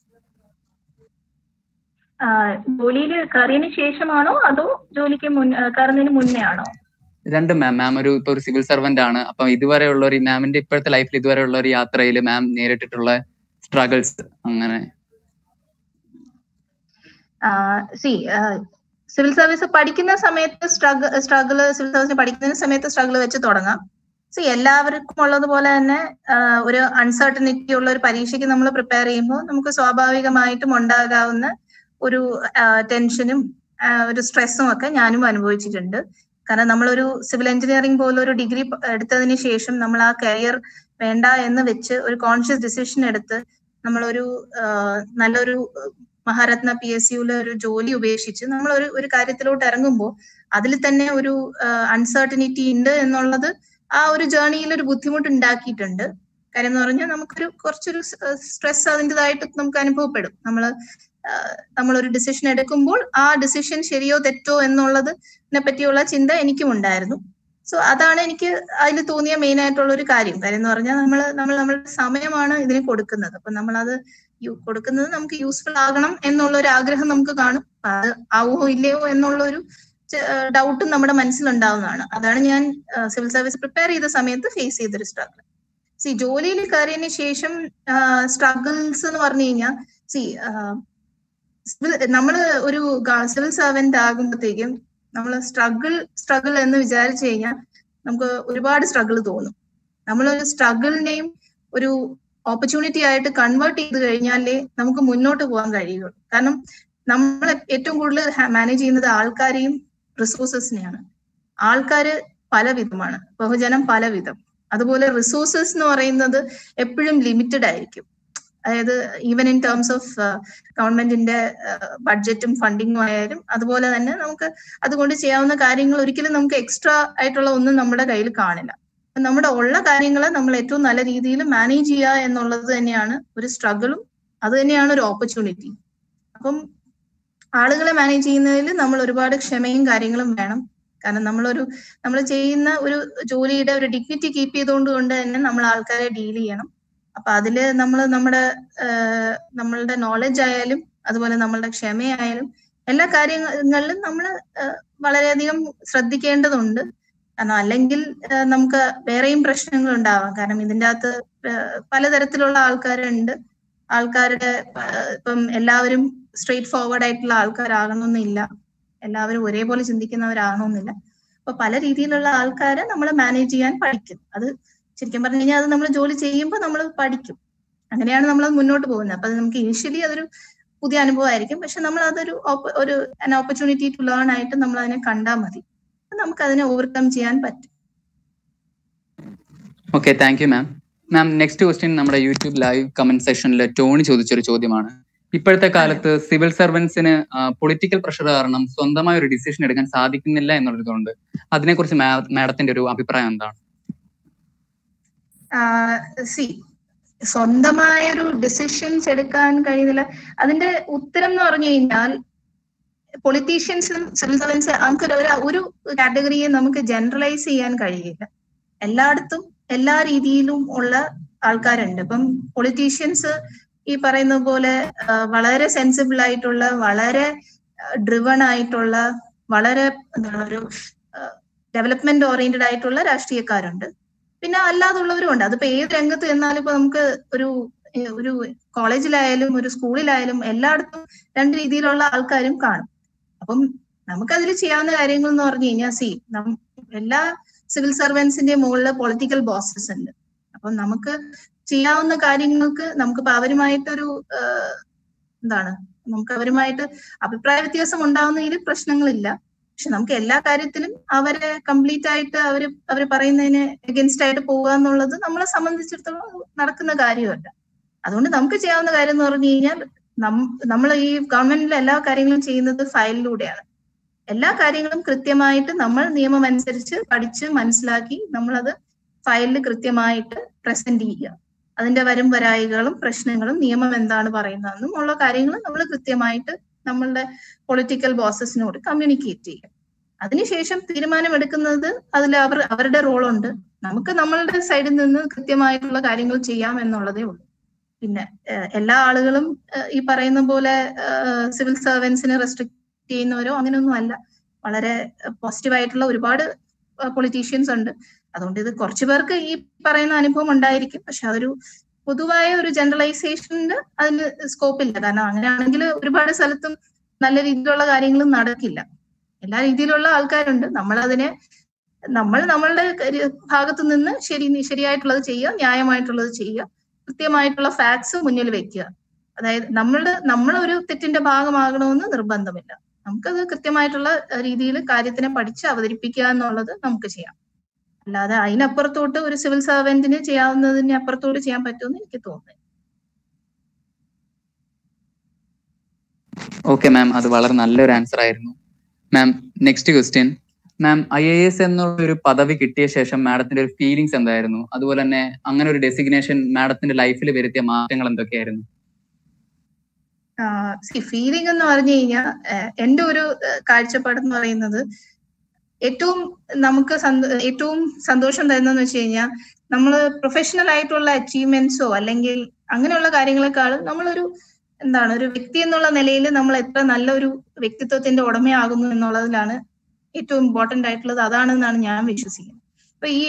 ജോലിയിൽ കയറിയതിന് ശേഷമാണോ അതോ ജോലിക്ക് മുൻ കയറുന്നതിന് മുന്നേ ആണോ രണ്ടും മാം മാം ഒരു ഇപ്പൊ ഒരു സിവിൽ സർവന്റ് ആണ് അപ്പൊ ഇതുവരെയുള്ള ഒരു മാമിന്റെ ഇപ്പോഴത്തെ ലൈഫിൽ ഇതുവരെയുള്ള ഒരു യാത്രയിൽ മാം നേരിട്ടിട്ടുള്ള സ്ട്രഗിൾസ് അങ്ങനെ സി സിവിൽ സർവീസ് പഠിക്കുന്ന സമയത്ത് സ്ട്രഗിൾ സ്ട്രഗിള് സിവിൽ സർവീസിന് പഠിക്കുന്ന സമയത്ത് സ്ട്രഗിൾ വെച്ച് തുടങ്ങാം സി എല്ലാവർക്കും ഉള്ളതുപോലെ തന്നെ ഒരു അൺസർട്ടനിറ്റി ഉള്ള ഒരു പരീക്ഷയ്ക്ക് നമ്മൾ പ്രിപ്പയർ ചെയ്യുമ്പോൾ നമുക്ക് സ്വാഭാവികമായിട്ടും ഉണ്ടാകാവുന്ന ഒരു ടെൻഷനും ഒരു സ്ട്രെസ്സും ഒക്കെ ഞാനും അനുഭവിച്ചിട്ടുണ്ട് കാരണം നമ്മളൊരു സിവിൽ എഞ്ചിനീയറിംഗ് പോലെ ഒരു ഡിഗ്രി എടുത്തതിന് ശേഷം നമ്മൾ ആ കരിയർ വേണ്ട എന്ന് വെച്ച് ഒരു കോൺഷ്യസ് ഡിസിഷൻ എടുത്ത് നമ്മളൊരു നല്ലൊരു മഹാരത്ന പി എസ് യുവിലെ ഒരു ജോലി ഉപേക്ഷിച്ച് നമ്മൾ ഒരു ഒരു കാര്യത്തിലോട്ട് ഇറങ്ങുമ്പോൾ അതിൽ തന്നെ ഒരു അൺസർട്ടനിറ്റി ഉണ്ട് എന്നുള്ളത് ആ ഒരു ജേർണിയിൽ ഒരു ബുദ്ധിമുട്ട് ഉണ്ടാക്കിയിട്ടുണ്ട് കാര്യം എന്ന് പറഞ്ഞാൽ നമുക്കൊരു കുറച്ചൊരു സ്ട്രെസ് അതിൻ്റെതായിട്ട് നമുക്ക് അനുഭവപ്പെടും നമ്മൾ നമ്മളൊരു ഡിസിഷൻ എടുക്കുമ്പോൾ ആ ഡിസിഷൻ ശരിയോ തെറ്റോ എന്നുള്ളതിനെ പറ്റിയുള്ള ചിന്ത എനിക്കും ഉണ്ടായിരുന്നു സോ അതാണ് എനിക്ക് അതിൽ തോന്നിയ മെയിൻ ആയിട്ടുള്ള ഒരു കാര്യം കാര്യം എന്ന് പറഞ്ഞാൽ നമ്മൾ നമ്മൾ നമ്മളുടെ സമയമാണ് ഇതിന് കൊടുക്കുന്നത് അപ്പൊ നമ്മളത് കൊടുക്കുന്നത് നമുക്ക് യൂസ്ഫുൾ ആകണം എന്നുള്ള ഒരു ആഗ്രഹം നമുക്ക് കാണും അത് ആവുമോ ഇല്ലയോ എന്നുള്ള ഒരു ഡൗട്ടും നമ്മുടെ മനസ്സിലുണ്ടാവുന്നതാണ് അതാണ് ഞാൻ സിവിൽ സർവീസ് പ്രിപ്പയർ ചെയ്ത സമയത്ത് ഫേസ് ചെയ്തൊരു സ്ട്രഗിൾ സി ജോലിയിൽ കയറിയതിന് ശേഷം സ്ട്രഗിൾസ് എന്ന് പറഞ്ഞു കഴിഞ്ഞാൽ സി നമ്മൾ ഒരു സിവിൽ സർവന്റ് ആകുമ്പോഴത്തേക്കും നമ്മൾ സ്ട്രഗിൾ സ്ട്രഗിൾ എന്ന് വിചാരിച്ചു കഴിഞ്ഞാൽ നമുക്ക് ഒരുപാട് സ്ട്രഗിൾ തോന്നും നമ്മളൊരു സ്ട്രഗിളിനെയും ഒരു ഓപ്പർച്യൂണിറ്റി ആയിട്ട് കൺവേർട്ട് ചെയ്ത് കഴിഞ്ഞാലേ നമുക്ക് മുന്നോട്ട് പോകാൻ കഴിയുള്ളൂ കാരണം നമ്മൾ ഏറ്റവും കൂടുതൽ മാനേജ് ചെയ്യുന്നത് ആൾക്കാരെയും റിസോഴ്സസിനെയാണ് ആൾക്കാര് പല വിധമാണ് ബഹുജനം പല വിധം അതുപോലെ റിസോഴ്സസ് എന്ന് പറയുന്നത് എപ്പോഴും ലിമിറ്റഡ് ആയിരിക്കും അതായത് ഈവൻ ഇൻ ടേംസ് ഓഫ് ഗവൺമെന്റിന്റെ ബഡ്ജറ്റും ഫണ്ടിങ്ങും ആയാലും അതുപോലെ തന്നെ നമുക്ക് അതുകൊണ്ട് ചെയ്യാവുന്ന കാര്യങ്ങൾ ഒരിക്കലും നമുക്ക് എക്സ്ട്രാ ആയിട്ടുള്ള ഒന്നും നമ്മുടെ കയ്യിൽ കാണില്ല നമ്മുടെ ഉള്ള കാര്യങ്ങളെ നമ്മൾ ഏറ്റവും നല്ല രീതിയിൽ മാനേജ് ചെയ്യുക എന്നുള്ളത് തന്നെയാണ് ഒരു സ്ട്രഗിളും അത് തന്നെയാണ് ഒരു ഓപ്പർച്യൂണിറ്റി അപ്പം ആളുകളെ മാനേജ് ചെയ്യുന്നതിൽ നമ്മൾ ഒരുപാട് ക്ഷമയും കാര്യങ്ങളും വേണം കാരണം നമ്മളൊരു നമ്മൾ ചെയ്യുന്ന ഒരു ജോലിയുടെ ഒരു ഡിഗ്നിറ്റി കീപ്പ് ചെയ്തുകൊണ്ട് കൊണ്ട് തന്നെ നമ്മൾ ആൾക്കാരെ ഡീൽ ചെയ്യണം അപ്പൊ അതില് നമ്മൾ നമ്മുടെ നമ്മളുടെ നോളജ് ആയാലും അതുപോലെ നമ്മളുടെ ക്ഷമയായാലും എല്ലാ കാര്യങ്ങളിലും നമ്മൾ വളരെയധികം ശ്രദ്ധിക്കേണ്ടതുണ്ട് കാരണം അല്ലെങ്കിൽ നമുക്ക് വേറെയും പ്രശ്നങ്ങൾ ഉണ്ടാവാം കാരണം ഇതിൻ്റെ അകത്ത് പലതരത്തിലുള്ള ആൾക്കാരുണ്ട് ആൾക്കാരുടെ ഇപ്പം എല്ലാവരും സ്ട്രെയിറ്റ് ഫോർവേഡ് ആയിട്ടുള്ള ആൾക്കാരാകണമെന്നില്ല എല്ലാവരും ഒരേപോലെ ചിന്തിക്കുന്നവരാകണമെന്നില്ല അപ്പൊ പല രീതിയിലുള്ള ആൾക്കാരെ നമ്മൾ മാനേജ് ചെയ്യാൻ പഠിക്കും അത് ശരിക്കും പറഞ്ഞു കഴിഞ്ഞാൽ അത് നമ്മൾ ജോലി ചെയ്യുമ്പോൾ നമ്മൾ പഠിക്കും അങ്ങനെയാണ് നമ്മൾ മുന്നോട്ട് പോകുന്നത് അപ്പൊ നമുക്ക് ഇനിഷ്യലി അതൊരു പുതിയ അനുഭവമായിരിക്കും പക്ഷെ നമ്മൾ അതൊരു ഒരു ഓപ്പർച്യൂണിറ്റി ടു ലേൺ ആയിട്ട് നമ്മൾ അതിനെ കണ്ടാൽ മതി നമുക്ക് അതിനെ ഓവർകം ചെയ്യാൻ പറ്റും okay thank you ma'am ma'am next question നമ്മുടെ യൂട്യൂബ് ലൈവ് കമന്റ് സെഷനിൽ ടോണി ചോദിച്ചൊരു ചോദ്യമാണ് ഇപ്പോഴത്തെ കാലത്ത് സിവിൽ സർവൻസിന് പൊളിറ്റിക്കൽ പ്രഷർ കാരണം സ്വന്തമായ ഒരു ഡിസിഷൻ എടുക്കാൻ സാധിക്കുന്നില്ല എന്നുള്ളതുകൊണ്ട് അതിനെക്കുറിച്ച് മാഡത്തിന്റെ ഒരു അഭിപ്രായം എന്താണ് സി സ്വന്തമായ ഒരു ഡിസിഷൻസ് എടുക്കാൻ കഴിയുന്നില്ല അതിന്റെ ഉത്തരം എന്ന് പറഞ്ഞു കഴിഞ്ഞാൽ പൊളിറ്റീഷ്യൻസും സിവിൽ സർവൻസ് നമുക്ക് ഒരു കാറ്റഗറിയെ നമുക്ക് ജനറലൈസ് ചെയ്യാൻ കഴിയില്ല എല്ലായിടത്തും എല്ലാ രീതിയിലും ഉള്ള ആൾക്കാരുണ്ട് ഇപ്പം പൊളിറ്റീഷ്യൻസ് ഈ പറയുന്ന പോലെ വളരെ സെൻസിബിൾ ആയിട്ടുള്ള വളരെ ഡ്രിവൺ ആയിട്ടുള്ള വളരെ എന്താണ് ഒരു ഡെവലപ്മെന്റ് ഓറിയന്റഡ് ആയിട്ടുള്ള രാഷ്ട്രീയക്കാരുണ്ട് പിന്നെ അല്ലാതുള്ളവരും ഉണ്ട് അതിപ്പോ ഏത് രംഗത്ത് ചെന്നാലും ഇപ്പൊ നമുക്ക് ഒരു ഒരു കോളേജിലായാലും ഒരു സ്കൂളിലായാലും എല്ലായിടത്തും രണ്ട് രീതിയിലുള്ള ആൾക്കാരും കാണും അപ്പം നമുക്കതിൽ ചെയ്യാവുന്ന കാര്യങ്ങൾ എന്ന് പറഞ്ഞു കഴിഞ്ഞാൽ സി എല്ലാ സിവിൽ സർവൻസിന്റെ മുകളിൽ പൊളിറ്റിക്കൽ ബോസസ് ഉണ്ട് അപ്പം നമുക്ക് ചെയ്യാവുന്ന കാര്യങ്ങൾക്ക് നമുക്കിപ്പോ അവരുമായിട്ടൊരു എന്താണ് നമുക്ക് അവരുമായിട്ട് അഭിപ്രായ വ്യത്യാസം ഉണ്ടാവുന്നതിൽ പ്രശ്നങ്ങളില്ല പക്ഷെ നമുക്ക് എല്ലാ കാര്യത്തിലും അവരെ കംപ്ലീറ്റ് ആയിട്ട് അവര് അവര് പറയുന്നതിന് എഗൻസ്റ്റ് ആയിട്ട് പോകുക എന്നുള്ളത് നമ്മളെ സംബന്ധിച്ചിടത്തോളം നടക്കുന്ന കാര്യമല്ല അതുകൊണ്ട് നമുക്ക് ചെയ്യാവുന്ന കാര്യം എന്ന് പറഞ്ഞു കഴിഞ്ഞാൽ നമ്മൾ ഈ ഗവൺമെന്റിലെ എല്ലാ കാര്യങ്ങളും ചെയ്യുന്നത് ഫയലിലൂടെയാണ് എല്ലാ കാര്യങ്ങളും കൃത്യമായിട്ട് നമ്മൾ നിയമം അനുസരിച്ച് പഠിച്ച് മനസ്സിലാക്കി നമ്മളത് ഫയലിൽ കൃത്യമായിട്ട് പ്രസന്റ് ചെയ്യുക അതിന്റെ വരും വരായികളും പ്രശ്നങ്ങളും നിയമം എന്താണ് പറയുന്നതെന്നും ഉള്ള കാര്യങ്ങൾ നമ്മൾ കൃത്യമായിട്ട് നമ്മളുടെ പൊളിറ്റിക്കൽ ബോസസിനോട് കമ്മ്യൂണിക്കേറ്റ് ചെയ്യും അതിനുശേഷം തീരുമാനമെടുക്കുന്നത് അതിൽ അവർ അവരുടെ റോളുണ്ട് നമുക്ക് നമ്മളുടെ സൈഡിൽ നിന്ന് കൃത്യമായിട്ടുള്ള കാര്യങ്ങൾ ചെയ്യാം എന്നുള്ളതേ ഉള്ളൂ പിന്നെ എല്ലാ ആളുകളും ഈ പറയുന്ന പോലെ സിവിൽ സർവൻസിനെ റെസ്ട്രിക്ട് ചെയ്യുന്നവരോ അങ്ങനെയൊന്നും അല്ല വളരെ പോസിറ്റീവായിട്ടുള്ള ഒരുപാട് പൊളിറ്റീഷ്യൻസ് ഉണ്ട് അതുകൊണ്ട് ഇത് കുറച്ചു പേർക്ക് ഈ പറയുന്ന അനുഭവം ഉണ്ടായിരിക്കും പക്ഷെ അതൊരു പൊതുവായ ഒരു ജനറലൈസേഷന് അതിന് സ്കോപ്പില്ല കാരണം അങ്ങനെയാണെങ്കിൽ ഒരുപാട് സ്ഥലത്തും നല്ല രീതിയിലുള്ള കാര്യങ്ങളും നടക്കില്ല എല്ലാ രീതിയിലുള്ള ആൾക്കാരുണ്ട് നമ്മൾ അതിനെ നമ്മൾ നമ്മളുടെ ഭാഗത്ത് നിന്ന് ശരി ശരിയായിട്ടുള്ളത് ചെയ്യുക ന്യായമായിട്ടുള്ളത് ചെയ്യുക കൃത്യമായിട്ടുള്ള ഫാക്ട്സ് മുന്നിൽ വെക്കുക അതായത് നമ്മളുടെ നമ്മളൊരു തെറ്റിന്റെ ഭാഗമാകണമെന്ന് നിർബന്ധമില്ല നമുക്കത് കൃത്യമായിട്ടുള്ള രീതിയിൽ കാര്യത്തിനെ പഠിച്ച് അവതരിപ്പിക്കുക എന്നുള്ളത് നമുക്ക് ചെയ്യാം അല്ലാതെ അതിനപ്പുറത്തോട്ട് ഒരു സിവിൽ സർവന്റിന് ചെയ്യാവുന്നതിന് അപ്പുറത്തോട്ട് ചെയ്യാൻ പറ്റുമെന്ന് എനിക്ക് തോന്നുന്നു ഓക്കെ മാം അത് വളരെ നല്ലൊരു ആൻസർ ആയിരുന്നു ma'am next question ma'am I A S എന്നുള്ള ഒരു പദവി കിട്ടിയ ശേഷം മാഡത്തിന്റെ ഒരു ഫീലിങ്സ് എന്തായിരുന്നു അതുപോലെ തന്നെ അങ്ങനെ ഒരു ഡെസിഗ്നേഷൻ മാഡത്തിന്റെ ലൈഫിൽ വരുത്തിയ മാറ്റങ്ങൾ എന്തൊക്കെയായിരുന്നു ഫീലിംഗ് എന്ന് പറഞ്ഞു കഴിഞ്ഞാൽ എന്റെ ഒരു കാഴ്ചപ്പാട് എന്ന് പറയുന്നത് ഏറ്റവും നമുക്ക് ഏറ്റവും സന്തോഷം തരുന്നതെന്ന് വെച്ച് കഴിഞ്ഞാൽ നമ്മൾ പ്രൊഫഷണൽ ആയിട്ടുള്ള അച്ചീവ്മെന്റ്സോ അല്ലെങ്കിൽ അങ്ങനെയുള്ള കാര്യങ്ങളെക്കാളും നമ്മളൊരു എന്താണ് ഒരു വ്യക്തി എന്നുള്ള നിലയിൽ നമ്മൾ എത്ര നല്ലൊരു വ്യക്തിത്വത്തിന്റെ ഉടമയാകുന്നു എന്നുള്ളതിലാണ് ഏറ്റവും ഇമ്പോർട്ടന്റ് ആയിട്ടുള്ളത് അതാണെന്നാണ് ഞാൻ വിശ്വസിക്കുന്നത് അപ്പൊ ഈ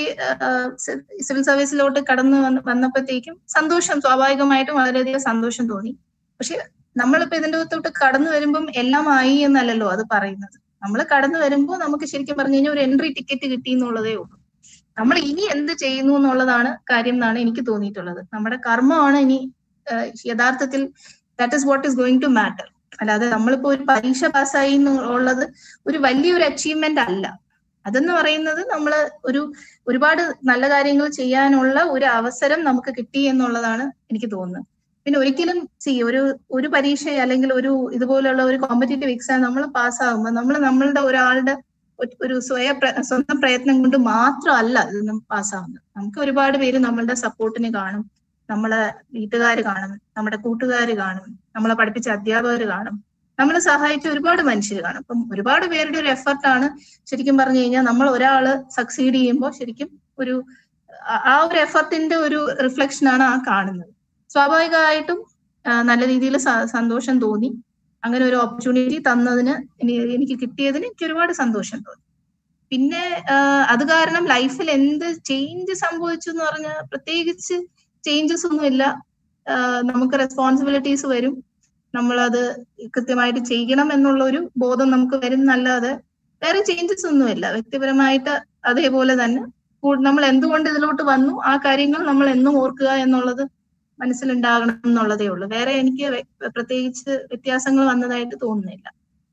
സിവിൽ സർവീസിലോട്ട് കടന്നു വന്നപ്പോഴത്തേക്കും സന്തോഷം സ്വാഭാവികമായിട്ടും വളരെയധികം സന്തോഷം തോന്നി പക്ഷെ നമ്മളിപ്പോ ഇതിന്റെ അകത്തോട്ട് കടന്നു വരുമ്പം എല്ലാം ആയി എന്നല്ലല്ലോ അത് പറയുന്നത് നമ്മൾ കടന്നു വരുമ്പോൾ നമുക്ക് ശരിക്കും പറഞ്ഞു കഴിഞ്ഞാൽ ഒരു എൻട്രി ടിക്കറ്റ് കിട്ടി എന്നുള്ളതേ ഉള്ളൂ നമ്മൾ ഇനി എന്ത് ചെയ്യുന്നു എന്നുള്ളതാണ് കാര്യം എന്നാണ് എനിക്ക് തോന്നിയിട്ടുള്ളത് നമ്മുടെ കർമ്മമാണ് ഇനി യഥാർത്ഥത്തിൽ that is what is going to matter അല്ലാതെ നമ്മളിപ്പോ ഒരു പരീക്ഷ പാസ്സായി എന്നുള്ളത് ഒരു വലിയൊരു അച്ചീവ്മെന്റ് അല്ല അതെന്ന് പറയുന്നത് നമ്മൾ ഒരു ഒരുപാട് നല്ല കാര്യങ്ങൾ ചെയ്യാനുള്ള ഒരു അവസരം നമുക്ക് കിട്ടി എന്നുള്ളതാണ് എനിക്ക് തോന്നുന്നത് പിന്നെ ഒരിക്കലും സി ഒരു ഒരു പരീക്ഷ അല്ലെങ്കിൽ ഒരു ഇതുപോലുള്ള ഒരു കോമ്പറ്റേറ്റീവ് എക്സാം നമ്മൾ പാസ്സാകുമ്പോൾ നമ്മൾ നമ്മളുടെ ഒരാളുടെ ഒരു സ്വയ സ്വന്തം പ്രയത്നം കൊണ്ട് മാത്രമല്ല ഇതൊന്നും പാസ്സാവുന്നത് നമുക്ക് ഒരുപാട് പേര് നമ്മളുടെ സപ്പോർട്ടിന് കാണും നമ്മളെ വീട്ടുകാർ കാണും നമ്മുടെ കൂട്ടുകാർ കാണും നമ്മളെ പഠിപ്പിച്ച അധ്യാപകർ കാണും നമ്മളെ സഹായിച്ച ഒരുപാട് മനുഷ്യർ കാണും അപ്പം ഒരുപാട് പേരുടെ ഒരു എഫർട്ടാണ് ശരിക്കും പറഞ്ഞു കഴിഞ്ഞാൽ നമ്മൾ ഒരാള് സക്സീഡ് ചെയ്യുമ്പോൾ ശരിക്കും ഒരു ആ ഒരു എഫർട്ടിന്റെ ഒരു റിഫ്ലക്ഷൻ ആണ് ആ കാണുന്നത് സ്വാഭാവികമായിട്ടും നല്ല രീതിയിൽ സന്തോഷം തോന്നി അങ്ങനെ ഒരു ഓപ്പർച്യൂണിറ്റി തന്നതിന് എനിക്ക് കിട്ടിയതിന് എനിക്ക് ഒരുപാട് സന്തോഷം തോന്നി പിന്നെ അത് കാരണം ലൈഫിൽ എന്ത് ചേഞ്ച് സംഭവിച്ചു എന്ന് പറഞ്ഞാൽ പ്രത്യേകിച്ച് ചേഞ്ചസ് ഒന്നുമില്ല നമുക്ക് റെസ്പോൺസിബിലിറ്റീസ് വരും നമ്മളത് കൃത്യമായിട്ട് ചെയ്യണം എന്നുള്ള ഒരു ബോധം നമുക്ക് വരും നല്ലാതെ വേറെ ചേഞ്ചസ് ഒന്നുമില്ല വ്യക്തിപരമായിട്ട് അതേപോലെ തന്നെ നമ്മൾ എന്തുകൊണ്ട് ഇതിലോട്ട് വന്നു ആ കാര്യങ്ങൾ നമ്മൾ എന്നും ഓർക്കുക എന്നുള്ളത് മനസ്സിലുണ്ടാകണം എന്നുള്ളതേ ഉള്ളൂ വേറെ എനിക്ക് പ്രത്യേകിച്ച് വ്യത്യാസങ്ങൾ വന്നതായിട്ട് തോന്നുന്നില്ല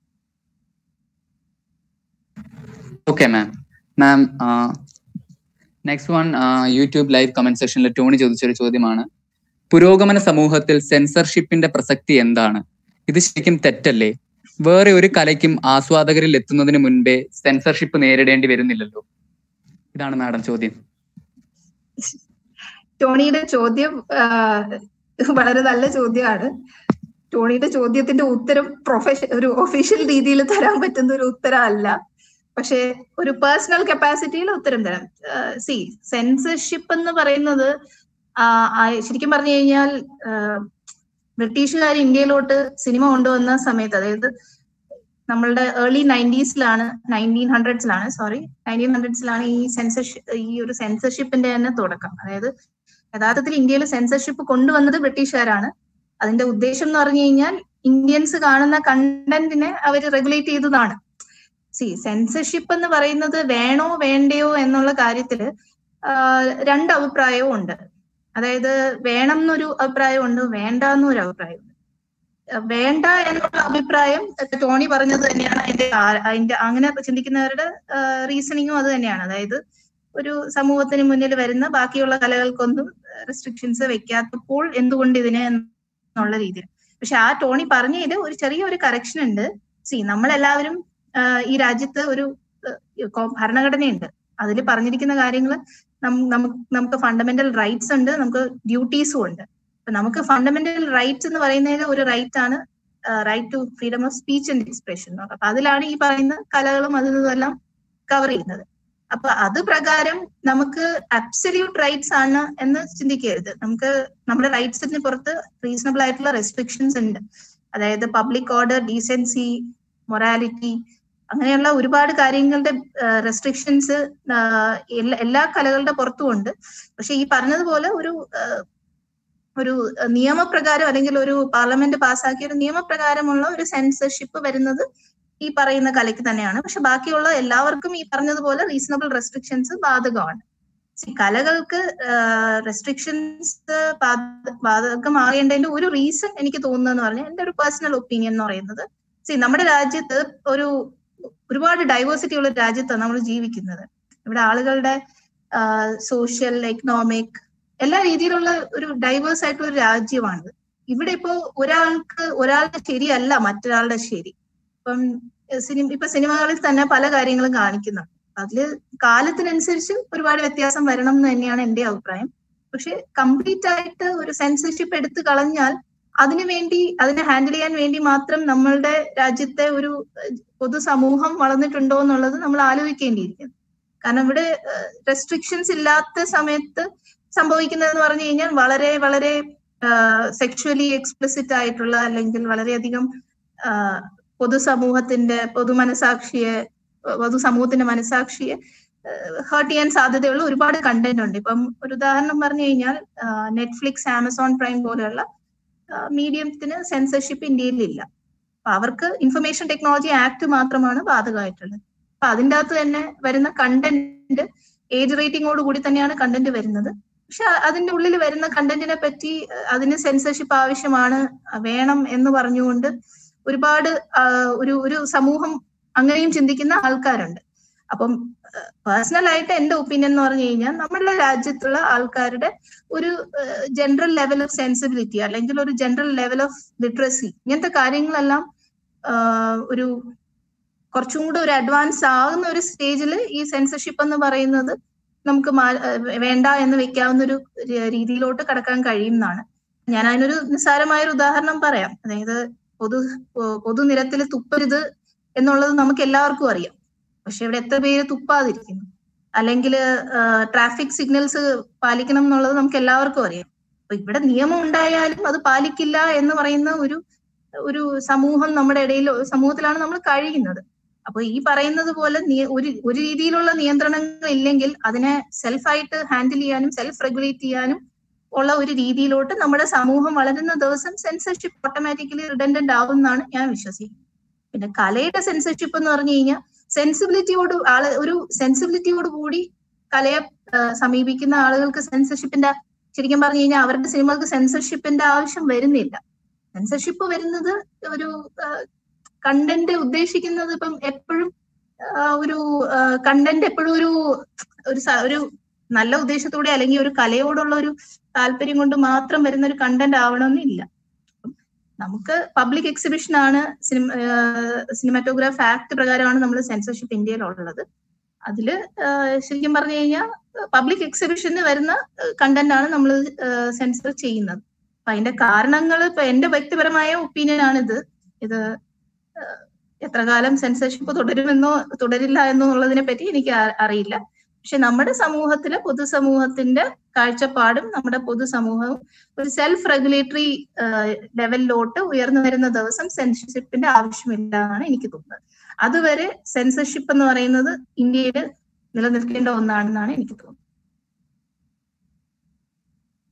okay ma'am ma'am next one YouTube live comment സെക്ഷനിൽ ടോണി ചോദിച്ചൊരു ചോദ്യമാണ് പുരോഗമന സമൂഹത്തിൽ സെൻസർഷിപ്പിന്റെ പ്രസക്തി എന്താണ് ഇത് ശരിക്കും തെറ്റല്ലേ വേറെ ഒരു കലയ്ക്കും ആസ്വാദകരിൽ എത്തുന്നതിന് മുൻപേ സെൻസർഷിപ്പ് നേരിടേണ്ടി വരുന്നില്ലല്ലോ ഇതാണ് മാഡം ചോദ്യം ടോണിയുടെ ചോദ്യം വളരെ നല്ല ചോദ്യമാണ് ടോണിയുടെ ചോദ്യത്തിന്റെ ഉത്തരം പ്രൊഫഷൻ ഒരു ഒഫീഷ്യൽ രീതിയിൽ തരാൻ പറ്റുന്ന ഒരു ഉത്തരം അല്ല പക്ഷെ ഒരു പേഴ്സണൽ കപ്പാസിറ്റിയിൽ ഉത്തരം തരാം സി സെൻസർഷിപ്പ് എന്ന് പറയുന്നത് ശരിക്കും പറഞ്ഞു കഴിഞ്ഞാൽ ബ്രിട്ടീഷുകാർ ഇന്ത്യയിലോട്ട് സിനിമ കൊണ്ടുവന്ന സമയത്ത് അതായത് നമ്മളുടെ ഏർലി നയൻറ്റീസിലാണ് നയൻറ്റീൻ ഹൺഡ്രഡ്സിലാണ് സോറി നയൻറ്റീൻ ഹൺഡ്രഡ്സിലാണ് ഈ സെൻസർഷിപ്പ് ഈ ഒരു സെൻസർഷിപ്പിന്റെ തന്നെ തുടക്കം അതായത് യഥാർത്ഥത്തിൽ ഇന്ത്യയിൽ സെൻസർഷിപ്പ് കൊണ്ടുവന്നത് ബ്രിട്ടീഷുകാരാണ് അതിന്റെ ഉദ്ദേശം എന്ന് പറഞ്ഞു കഴിഞ്ഞാൽ ഇന്ത്യൻസ് കാണുന്ന കണ്ടന്റിനെ അവർ റെഗുലേറ്റ് ചെയ്തതാണ് സി സെൻസർഷിപ്പ് എന്ന് പറയുന്നത് വേണോ വേണ്ടയോ എന്നുള്ള കാര്യത്തില് രണ്ട് അഭിപ്രായവും ഉണ്ട് അതായത് വേണം എന്നൊരു അഭിപ്രായമുണ്ട് വേണ്ട എന്നൊരു അഭിപ്രായമുണ്ട് വേണ്ട എന്നുള്ള അഭിപ്രായം ടോണി പറഞ്ഞത് തന്നെയാണ് അതിന്റെ അതിന്റെ അങ്ങനെ ചിന്തിക്കുന്നവരുടെ റീസണിങ്ങും അത് തന്നെയാണ് അതായത് ഒരു സമൂഹത്തിന് മുന്നിൽ വരുന്ന ബാക്കിയുള്ള കലകൾക്കൊന്നും റെസ്ട്രിക്ഷൻസ് വെക്കാത്തപ്പോൾ എന്തുകൊണ്ട് ഇതിനെ എന്നുള്ള രീതിയിൽ പക്ഷെ ആ ടോണി പറഞ്ഞതിൽ ഒരു ചെറിയ ഒരു കറക്ഷൻ ഉണ്ട് സി നമ്മളെല്ലാവരും ഈ രാജ്യത്ത് ഒരു ഭരണഘടനയുണ്ട് അതിൽ പറഞ്ഞിരിക്കുന്ന കാര്യങ്ങൾ നമുക്ക് നമുക്ക് ഫണ്ടമെന്റൽ റൈറ്റ്സ് ഉണ്ട് നമുക്ക് ഡ്യൂട്ടീസും ഉണ്ട് അപ്പൊ നമുക്ക് ഫണ്ടമെന്റൽ റൈറ്റ്സ് എന്ന് പറയുന്നതിൽ ഒരു റൈറ്റ് ആണ് right to freedom of speech and expression അപ്പൊ അതിലാണ് ഈ പറയുന്ന കലകളും അതും ഇതെല്ലാം കവർ ചെയ്യുന്നത് അപ്പൊ അത് പ്രകാരം നമുക്ക് അബ്സല്യൂട്ട് റൈറ്റ്സ് ആണ് എന്ന് ചിന്തിക്കരുത് നമുക്ക് നമ്മുടെ റൈറ്റ്സിന് പുറത്ത് റീസണബിൾ ആയിട്ടുള്ള റെസ്ട്രിക്ഷൻസ് ഉണ്ട് അതായത് പബ്ലിക് ഓർഡർ ഡീസൻസി മൊറാലിറ്റി അങ്ങനെയുള്ള ഒരുപാട് കാര്യങ്ങളുടെ റെസ്ട്രിക്ഷൻസ് എല്ലാ കലകളുടെ പുറത്തും ഉണ്ട് പക്ഷെ ഈ പറഞ്ഞതുപോലെ ഒരു ഒരു നിയമപ്രകാരം അല്ലെങ്കിൽ ഒരു പാർലമെന്റ് പാസ്സാക്കിയ ഒരു നിയമപ്രകാരമുള്ള ഒരു സെൻസർഷിപ്പ് വരുന്നത് ഈ പറയുന്ന കലയ്ക്ക് തന്നെയാണ് പക്ഷെ ബാക്കിയുള്ള എല്ലാവർക്കും ഈ പറഞ്ഞതുപോലെ റീസണബിൾ റെസ്ട്രിക്ഷൻസ് ബാധകമാണ് കലകൾക്ക് റെസ്ട്രിക്ഷൻസ് ബാധകമാകേണ്ടതിന്റെ ഒരു റീസൺ എനിക്ക് തോന്നുന്നതെന്ന് പറഞ്ഞാൽ എന്റെ ഒരു പേഴ്സണൽ ഒപ്പീനിയൻ എന്ന് പറയുന്നത് സി നമ്മുടെ രാജ്യത്ത് ഒരു ഒരുപാട് ഡൈവേഴ്സിറ്റി ഉള്ള രാജ്യത്താണ് നമ്മൾ ജീവിക്കുന്നത് ഇവിടെ ആളുകളുടെ സോഷ്യൽ എക്കണോമിക് എല്ലാ രീതിയിലുള്ള ഒരു ഡൈവേഴ്സ് ആയിട്ടുള്ള ഒരു രാജ്യമാണ് ഇവിടെ ഇപ്പോ ഒരാൾക്ക് ഒരാളുടെ ശരിയല്ല മറ്റൊരാളുടെ ശരി ഇപ്പം സിനിമ ഇപ്പൊ സിനിമകളിൽ തന്നെ പല കാര്യങ്ങളും കാണിക്കുന്നുണ്ട് അതില് കാലത്തിനനുസരിച്ച് ഒരുപാട് വ്യത്യാസം വരണം എന്ന് തന്നെയാണ് എന്റെ അഭിപ്രായം പക്ഷെ കംപ്ലീറ്റ് ആയിട്ട് ഒരു സെൻസർഷിപ്പ് എടുത്തു കളഞ്ഞാൽ അതിനു വേണ്ടി അതിനെ ഹാൻഡിൽ ചെയ്യാൻ വേണ്ടി മാത്രം നമ്മളുടെ രാജ്യത്തെ ഒരു പൊതുസമൂഹം വളർന്നിട്ടുണ്ടോ എന്നുള്ളത് നമ്മൾ ആലോചിക്കേണ്ടിയിരിക്കുന്നു കാരണം ഇവിടെ റെസ്ട്രിക്ഷൻസ് ഇല്ലാത്ത സമയത്ത് സംഭവിക്കുന്നതെന്ന് പറഞ്ഞു കഴിഞ്ഞാൽ വളരെ വളരെ സെക്ഷുവലി എക്സ്പ്ലിസിറ്റ് ആയിട്ടുള്ള അല്ലെങ്കിൽ വളരെയധികം പൊതുസമൂഹത്തിന്റെ പൊതുമനസാക്ഷിയെ പൊതുസമൂഹത്തിന്റെ മനസാക്ഷിയെ ഹേർട്ട് ചെയ്യാൻ സാധ്യതയുള്ള ഒരുപാട് കണ്ടന്റ് ഉണ്ട് ഇപ്പം ഒരു ഉദാഹരണം പറഞ്ഞു കഴിഞ്ഞാൽ നെറ്റ്ഫ്ലിക്സ് ആമസോൺ പ്രൈം പോലെയുള്ള മീഡിയത്തിന് സെൻസർഷിപ്പ് ഇന്ത്യയിൽ ഇല്ല അപ്പൊ അവർക്ക് ഇൻഫർമേഷൻ ടെക്നോളജി ആക്ട് മാത്രമാണ് ബാധകമായിട്ടുള്ളത് അപ്പൊ അതിൻ്റെ അകത്ത് തന്നെ വരുന്ന കണ്ടന്റ് ഏജ് റേറ്റിംഗോട് കൂടി തന്നെയാണ് കണ്ടന്റ് വരുന്നത് പക്ഷെ അതിന്റെ ഉള്ളിൽ വരുന്ന കണ്ടന്റിനെ പറ്റി അതിന് സെൻസർഷിപ്പ് ആവശ്യമാണ് വേണം എന്ന് പറഞ്ഞുകൊണ്ട് ഒരുപാട് ഒരു ഒരു സമൂഹം അങ്ങനെയും ചിന്തിക്കുന്ന ആൾക്കാരുണ്ട് അപ്പം പേഴ്സണൽ ആയിട്ട് എന്റെ ഒപ്പീനിയൻ എന്ന് പറഞ്ഞു കഴിഞ്ഞാൽ നമ്മുടെ രാജ്യത്തുള്ള ആൾക്കാരുടെ ഒരു ജനറൽ ലെവൽ ഓഫ് സെൻസിബിലിറ്റി അല്ലെങ്കിൽ ഒരു ജനറൽ ലെവൽ ഓഫ് ലിറ്ററസി ഇങ്ങനത്തെ കാര്യങ്ങളെല്ലാം ഒരു കുറച്ചും കൂടെ ഒരു അഡ്വാൻസ് ആകുന്ന ഒരു സ്റ്റേജിൽ ഈ സെൻസർഷിപ്പ് എന്ന് പറയുന്നത് നമുക്ക് വേണ്ട എന്ന് വെക്കാവുന്ന ഒരു രീതിയിലോട്ട് കടക്കാൻ കഴിയുന്നതാണ് ഞാൻ അതിനൊരു നിസ്സാരമായ ഒരു ഉദാഹരണം പറയാം അതായത് പൊതു പൊതുനിരത്തിൽ തുപ്പരുത് എന്നുള്ളത് നമുക്ക് എല്ലാവർക്കും അറിയാം പക്ഷെ ഇവിടെ എത്ര പേര് തുപ്പാതിരിക്കുന്നു അല്ലെങ്കിൽ ട്രാഫിക് സിഗ്നൽസ് പാലിക്കണം എന്നുള്ളത് നമുക്ക് എല്ലാവർക്കും അറിയാം അപ്പൊ ഇവിടെ നിയമം ഉണ്ടായാലും അത് പാലിക്കില്ല എന്ന് പറയുന്ന ഒരു ഒരു സമൂഹം നമ്മുടെ ഇടയിൽ സമൂഹത്തിലാണ് നമ്മൾ കഴിയുന്നത് അപ്പൊ ഈ പറയുന്നത് പോലെ ഒരു ഒരു രീതിയിലുള്ള നിയന്ത്രണങ്ങൾ ഇല്ലെങ്കിൽ അതിനെ സെൽഫായിട്ട് ഹാൻഡിൽ ചെയ്യാനും സെൽഫ് റെഗുലേറ്റ് ചെയ്യാനും ഉള്ള ഒരു രീതിയിലോട്ട് നമ്മുടെ സമൂഹം വളരുന്ന ദിവസം സെൻസർഷിപ്പ് ഓട്ടോമാറ്റിക്കലി റിഡൻഡന്റ് ആവും എന്നാണ് ഞാൻ വിശ്വസിക്കുന്നത് പിന്നെ കലയുടെ സെൻസർഷിപ്പ് എന്ന് പറഞ്ഞു കഴിഞ്ഞാൽ സെൻസിബിലിറ്റിയോട് ആള് ഒരു സെൻസിബിലിറ്റിയോട് കൂടി കലയെ സമീപിക്കുന്ന ആളുകൾക്ക് സെൻസർഷിപ്പിന്റെ ശരിക്കും പറഞ്ഞു കഴിഞ്ഞാൽ അവരുടെ സിനിമകൾക്ക് സെൻസർഷിപ്പിന്റെ ആവശ്യം വരുന്നില്ല സെൻസർഷിപ്പ് വരുന്നത് ഒരു കണ്ടന്റ് ഉദ്ദേശിക്കുന്നത് ഇപ്പം എപ്പോഴും ഒരു കണ്ടന്റ് എപ്പോഴും ഒരു ഒരു ഒരു നല്ല ഉദ്ദേശത്തോടെ അല്ലെങ്കിൽ ഒരു കലയോടുള്ള ഒരു താല്പര്യം കൊണ്ട് മാത്രം വരുന്ന ഒരു കണ്ടന്റ് ആവണമെന്നില്ല നമുക്ക് പബ്ലിക് എക്സിബിഷൻ ആണ് സിനിമ സിനിമാറ്റോഗ്രാഫ് ആക്ട് പ്രകാരമാണ് നമ്മൾ സെൻസർഷിപ്പ് ഇന്ത്യയിലുള്ളത് അതില് ശരിക്കും പറഞ്ഞു കഴിഞ്ഞാൽ പബ്ലിക് എക്സിബിഷന് വരുന്ന കണ്ടന്റ് ആണ് നമ്മൾ സെൻസർ ചെയ്യുന്നത് അപ്പൊ അതിന്റെ കാരണങ്ങൾ ഇപ്പൊ എന്റെ വ്യക്തിപരമായ ഒപ്പീനിയൻ ആണിത് ഇത് എത്ര കാലം സെൻസർഷിപ്പ് തുടരുമെന്നോ തുടരില്ല എന്നോ ഉള്ളതിനെ പറ്റി എനിക്ക് അറിയില്ല പക്ഷെ നമ്മുടെ സമൂഹത്തിലെ പൊതുസമൂഹത്തിന്റെ കാഴ്ചപ്പാടും നമ്മുടെ പൊതുസമൂഹവും ഒരു സെൽഫ് റെഗുലേറ്ററി ലെവലിലോട്ട് ഉയർന്നു വരുന്ന ദിവസം സെൻസർഷിപ്പിന്റെ ആവശ്യമില്ല എന്നാണ് എനിക്ക് തോന്നുന്നത് അതുവരെ സെൻസർഷിപ്പ് എന്ന് പറയുന്നത് ഇന്ത്യയിൽ നിലനിൽക്കേണ്ട ഒന്നാണെന്നാണ് എനിക്ക് തോന്നുന്നത്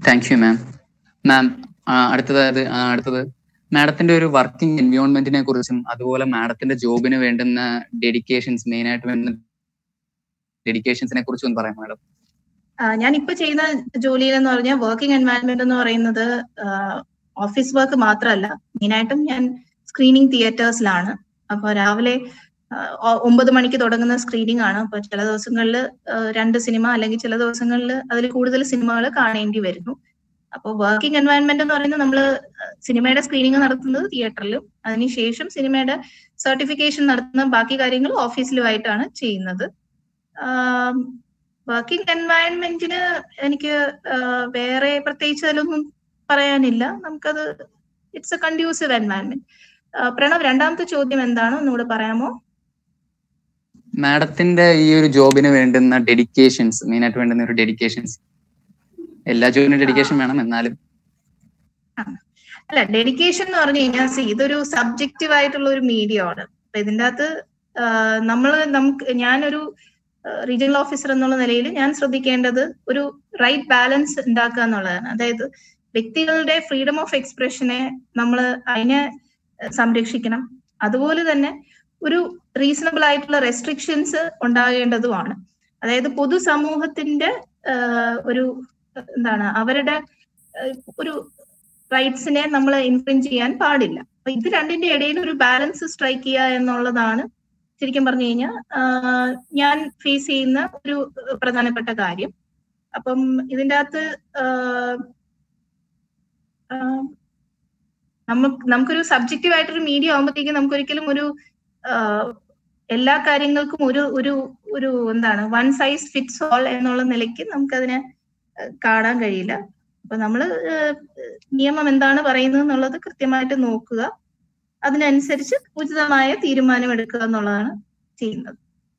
താങ്ക് യു മാം മാം അടുത്തത് ആ, അടുത്തത് മാഡത്തിന്റെ ഒരു വർക്കിംഗ് എൻവയോൺമെന്റിനെ കുറിച്ചും അതുപോലെ മാഡത്തിന്റെ ജോബിന് വേണ്ടുന്ന ഡെഡിക്കേഷൻസ് മെയിൻ ആയിട്ട് വേണ്ടുന്ന ഡെഡിക്കേഷൻസിനെ കുറിച്ചും ഒന്ന് പറയാം മാഡം ഞാൻ ഇപ്പൊ ചെയ്യുന്ന ജോലിയിൽ എന്ന് പറഞ്ഞാൽ വർക്കിംഗ് എൻവയറമെന്റ് എന്ന് പറയുന്നത് ഓഫീസ് വർക്ക് മാത്രമല്ല മെയിനായിട്ടും ഞാൻ സ്ക്രീനിങ് തിയേറ്റേഴ്സിലാണ് അപ്പൊ രാവിലെ ആ, ഒ- ഒമ്പത് മണിക്ക് തുടങ്ങുന്ന സ്ക്രീനിങ് ആണ് അപ്പൊ ചില ദിവസങ്ങളിൽ രണ്ട് സിനിമ അല്ലെങ്കിൽ ചില ദിവസങ്ങളിൽ അതിൽ കൂടുതൽ സിനിമകൾ കാണേണ്ടി വരുന്നു അപ്പോൾ വർക്കിംഗ് എൻവയറമെന്റ് എന്ന് പറയുന്നത് നമ്മൾ സിനിമയുടെ സ്ക്രീനിങ് നടത്തുന്നത് തിയേറ്ററിലും അതിനുശേഷം സിനിമയുടെ സർട്ടിഫിക്കേഷൻ നടത്തുന്ന ബാക്കി കാര്യങ്ങൾ ഓഫീസിലുമായിട്ടാണ് ചെയ്യുന്നത് വർക്കിംഗ് എൻവയൺമെന്റിന് എനിക്ക് ആ, വേറെ പ്രത്യേകിച്ച് അതിലൊന്നും പറയാനില്ല നമുക്കത് it's a conducive environment Pranav രണ്ടാമത്തെ ചോദ്യം എന്താണ് ഒന്നുകൂടെ പറയാമോ മാഡത്തിന്റെ ഈ ഒരു ജോബിന് വേണ്ടുന്ന ഡെഡിക്കേഷൻസ് മെയിൻ ആയിട്ട് വേണ്ടുന്ന ഒരു ഡെഡിക്കേഷൻസ് എല്ലാ ജോബിനും ഡെഡിക്കേഷൻ വേണം എന്നാലും അല്ല ഡെഡിക്കേഷൻ എന്ന് പറഞ്ഞു കഴിഞ്ഞാൽ see, ഇതൊരു സബ്ജക്റ്റീവ് ആയിട്ടുള്ള ഒരു മീഡിയ ആണ് അപ്പൊ ഇതിന്റെ അകത്ത് നമ്മൾ നമുക്ക് ഞാനൊരു റീജിയണൽ ഓഫീസർ എന്നുള്ള നിലയിൽ ഞാൻ ശ്രദ്ധിക്കേണ്ടത് ഒരു റൈറ്റ് ബാലൻസ് ഉണ്ടാക്കുക എന്നുള്ളതാണ് അതായത് വ്യക്തികളുടെ ഫ്രീഡം ഓഫ് എക്സ്പ്രഷനെ നമ്മൾ അതിനെ ഏഹ്, സംരക്ഷിക്കണം അതുപോലെ തന്നെ ഒരു റീസണബിൾ ആയിട്ടുള്ള റെസ്ട്രിക്ഷൻസ് ഉണ്ടാകേണ്ടതുമാണ് അതായത് പൊതുസമൂഹത്തിന്റെ ഏഹ്, ഒരു ഏഹ്, എന്താണ് അവരുടെ ഏഹ്, ഒരു റൈറ്റ്സിനെ നമ്മൾ ഇൻഫ്രിഞ്ച് ചെയ്യാൻ പാടില്ല അപ്പൊ ഇത് രണ്ടിന്റെ ഇടയിൽ ഒരു ബാലൻസ് സ്ട്രൈക്ക് ചെയ്യുക എന്നുള്ളതാണ് ശരിക്കും പറഞ്ഞു കഴിഞ്ഞാൽ ഞാൻ ഫേസ് ചെയ്യുന്ന ഒരു പ്രധാനപ്പെട്ട കാര്യം അപ്പം ഇതിൻ്റെ അകത്ത് ആഹ്, ആഹ്, നമുക്ക് നമുക്കൊരു സബ്ജക്റ്റീവ് ആയിട്ടൊരു മീഡിയ ആകുമ്പോഴത്തേക്കും നമുക്കൊരിക്കലും ഒരു ആഹ്, എല്ലാ കാര്യങ്ങൾക്കും ഒരു ഒരു ഒരു എന്താണ് വൺ സൈസ് ഫിറ്റ്സ് ഓൾ എന്നുള്ള നിലയ്ക്ക് നമുക്കതിനെ ആഹ്, കാണാൻ കഴിയില്ല അപ്പൊ നമ്മള് ആഹ്, നിയമം എന്താണ് പറയുന്നത് എന്നുള്ളത് കൃത്യമായിട്ട് നോക്കുക അതിനനുസരിച്ച് ഉചിതമായ തീരുമാനം എടുക്കുക എന്നുള്ളതാണ് ചെയ്യുന്നത്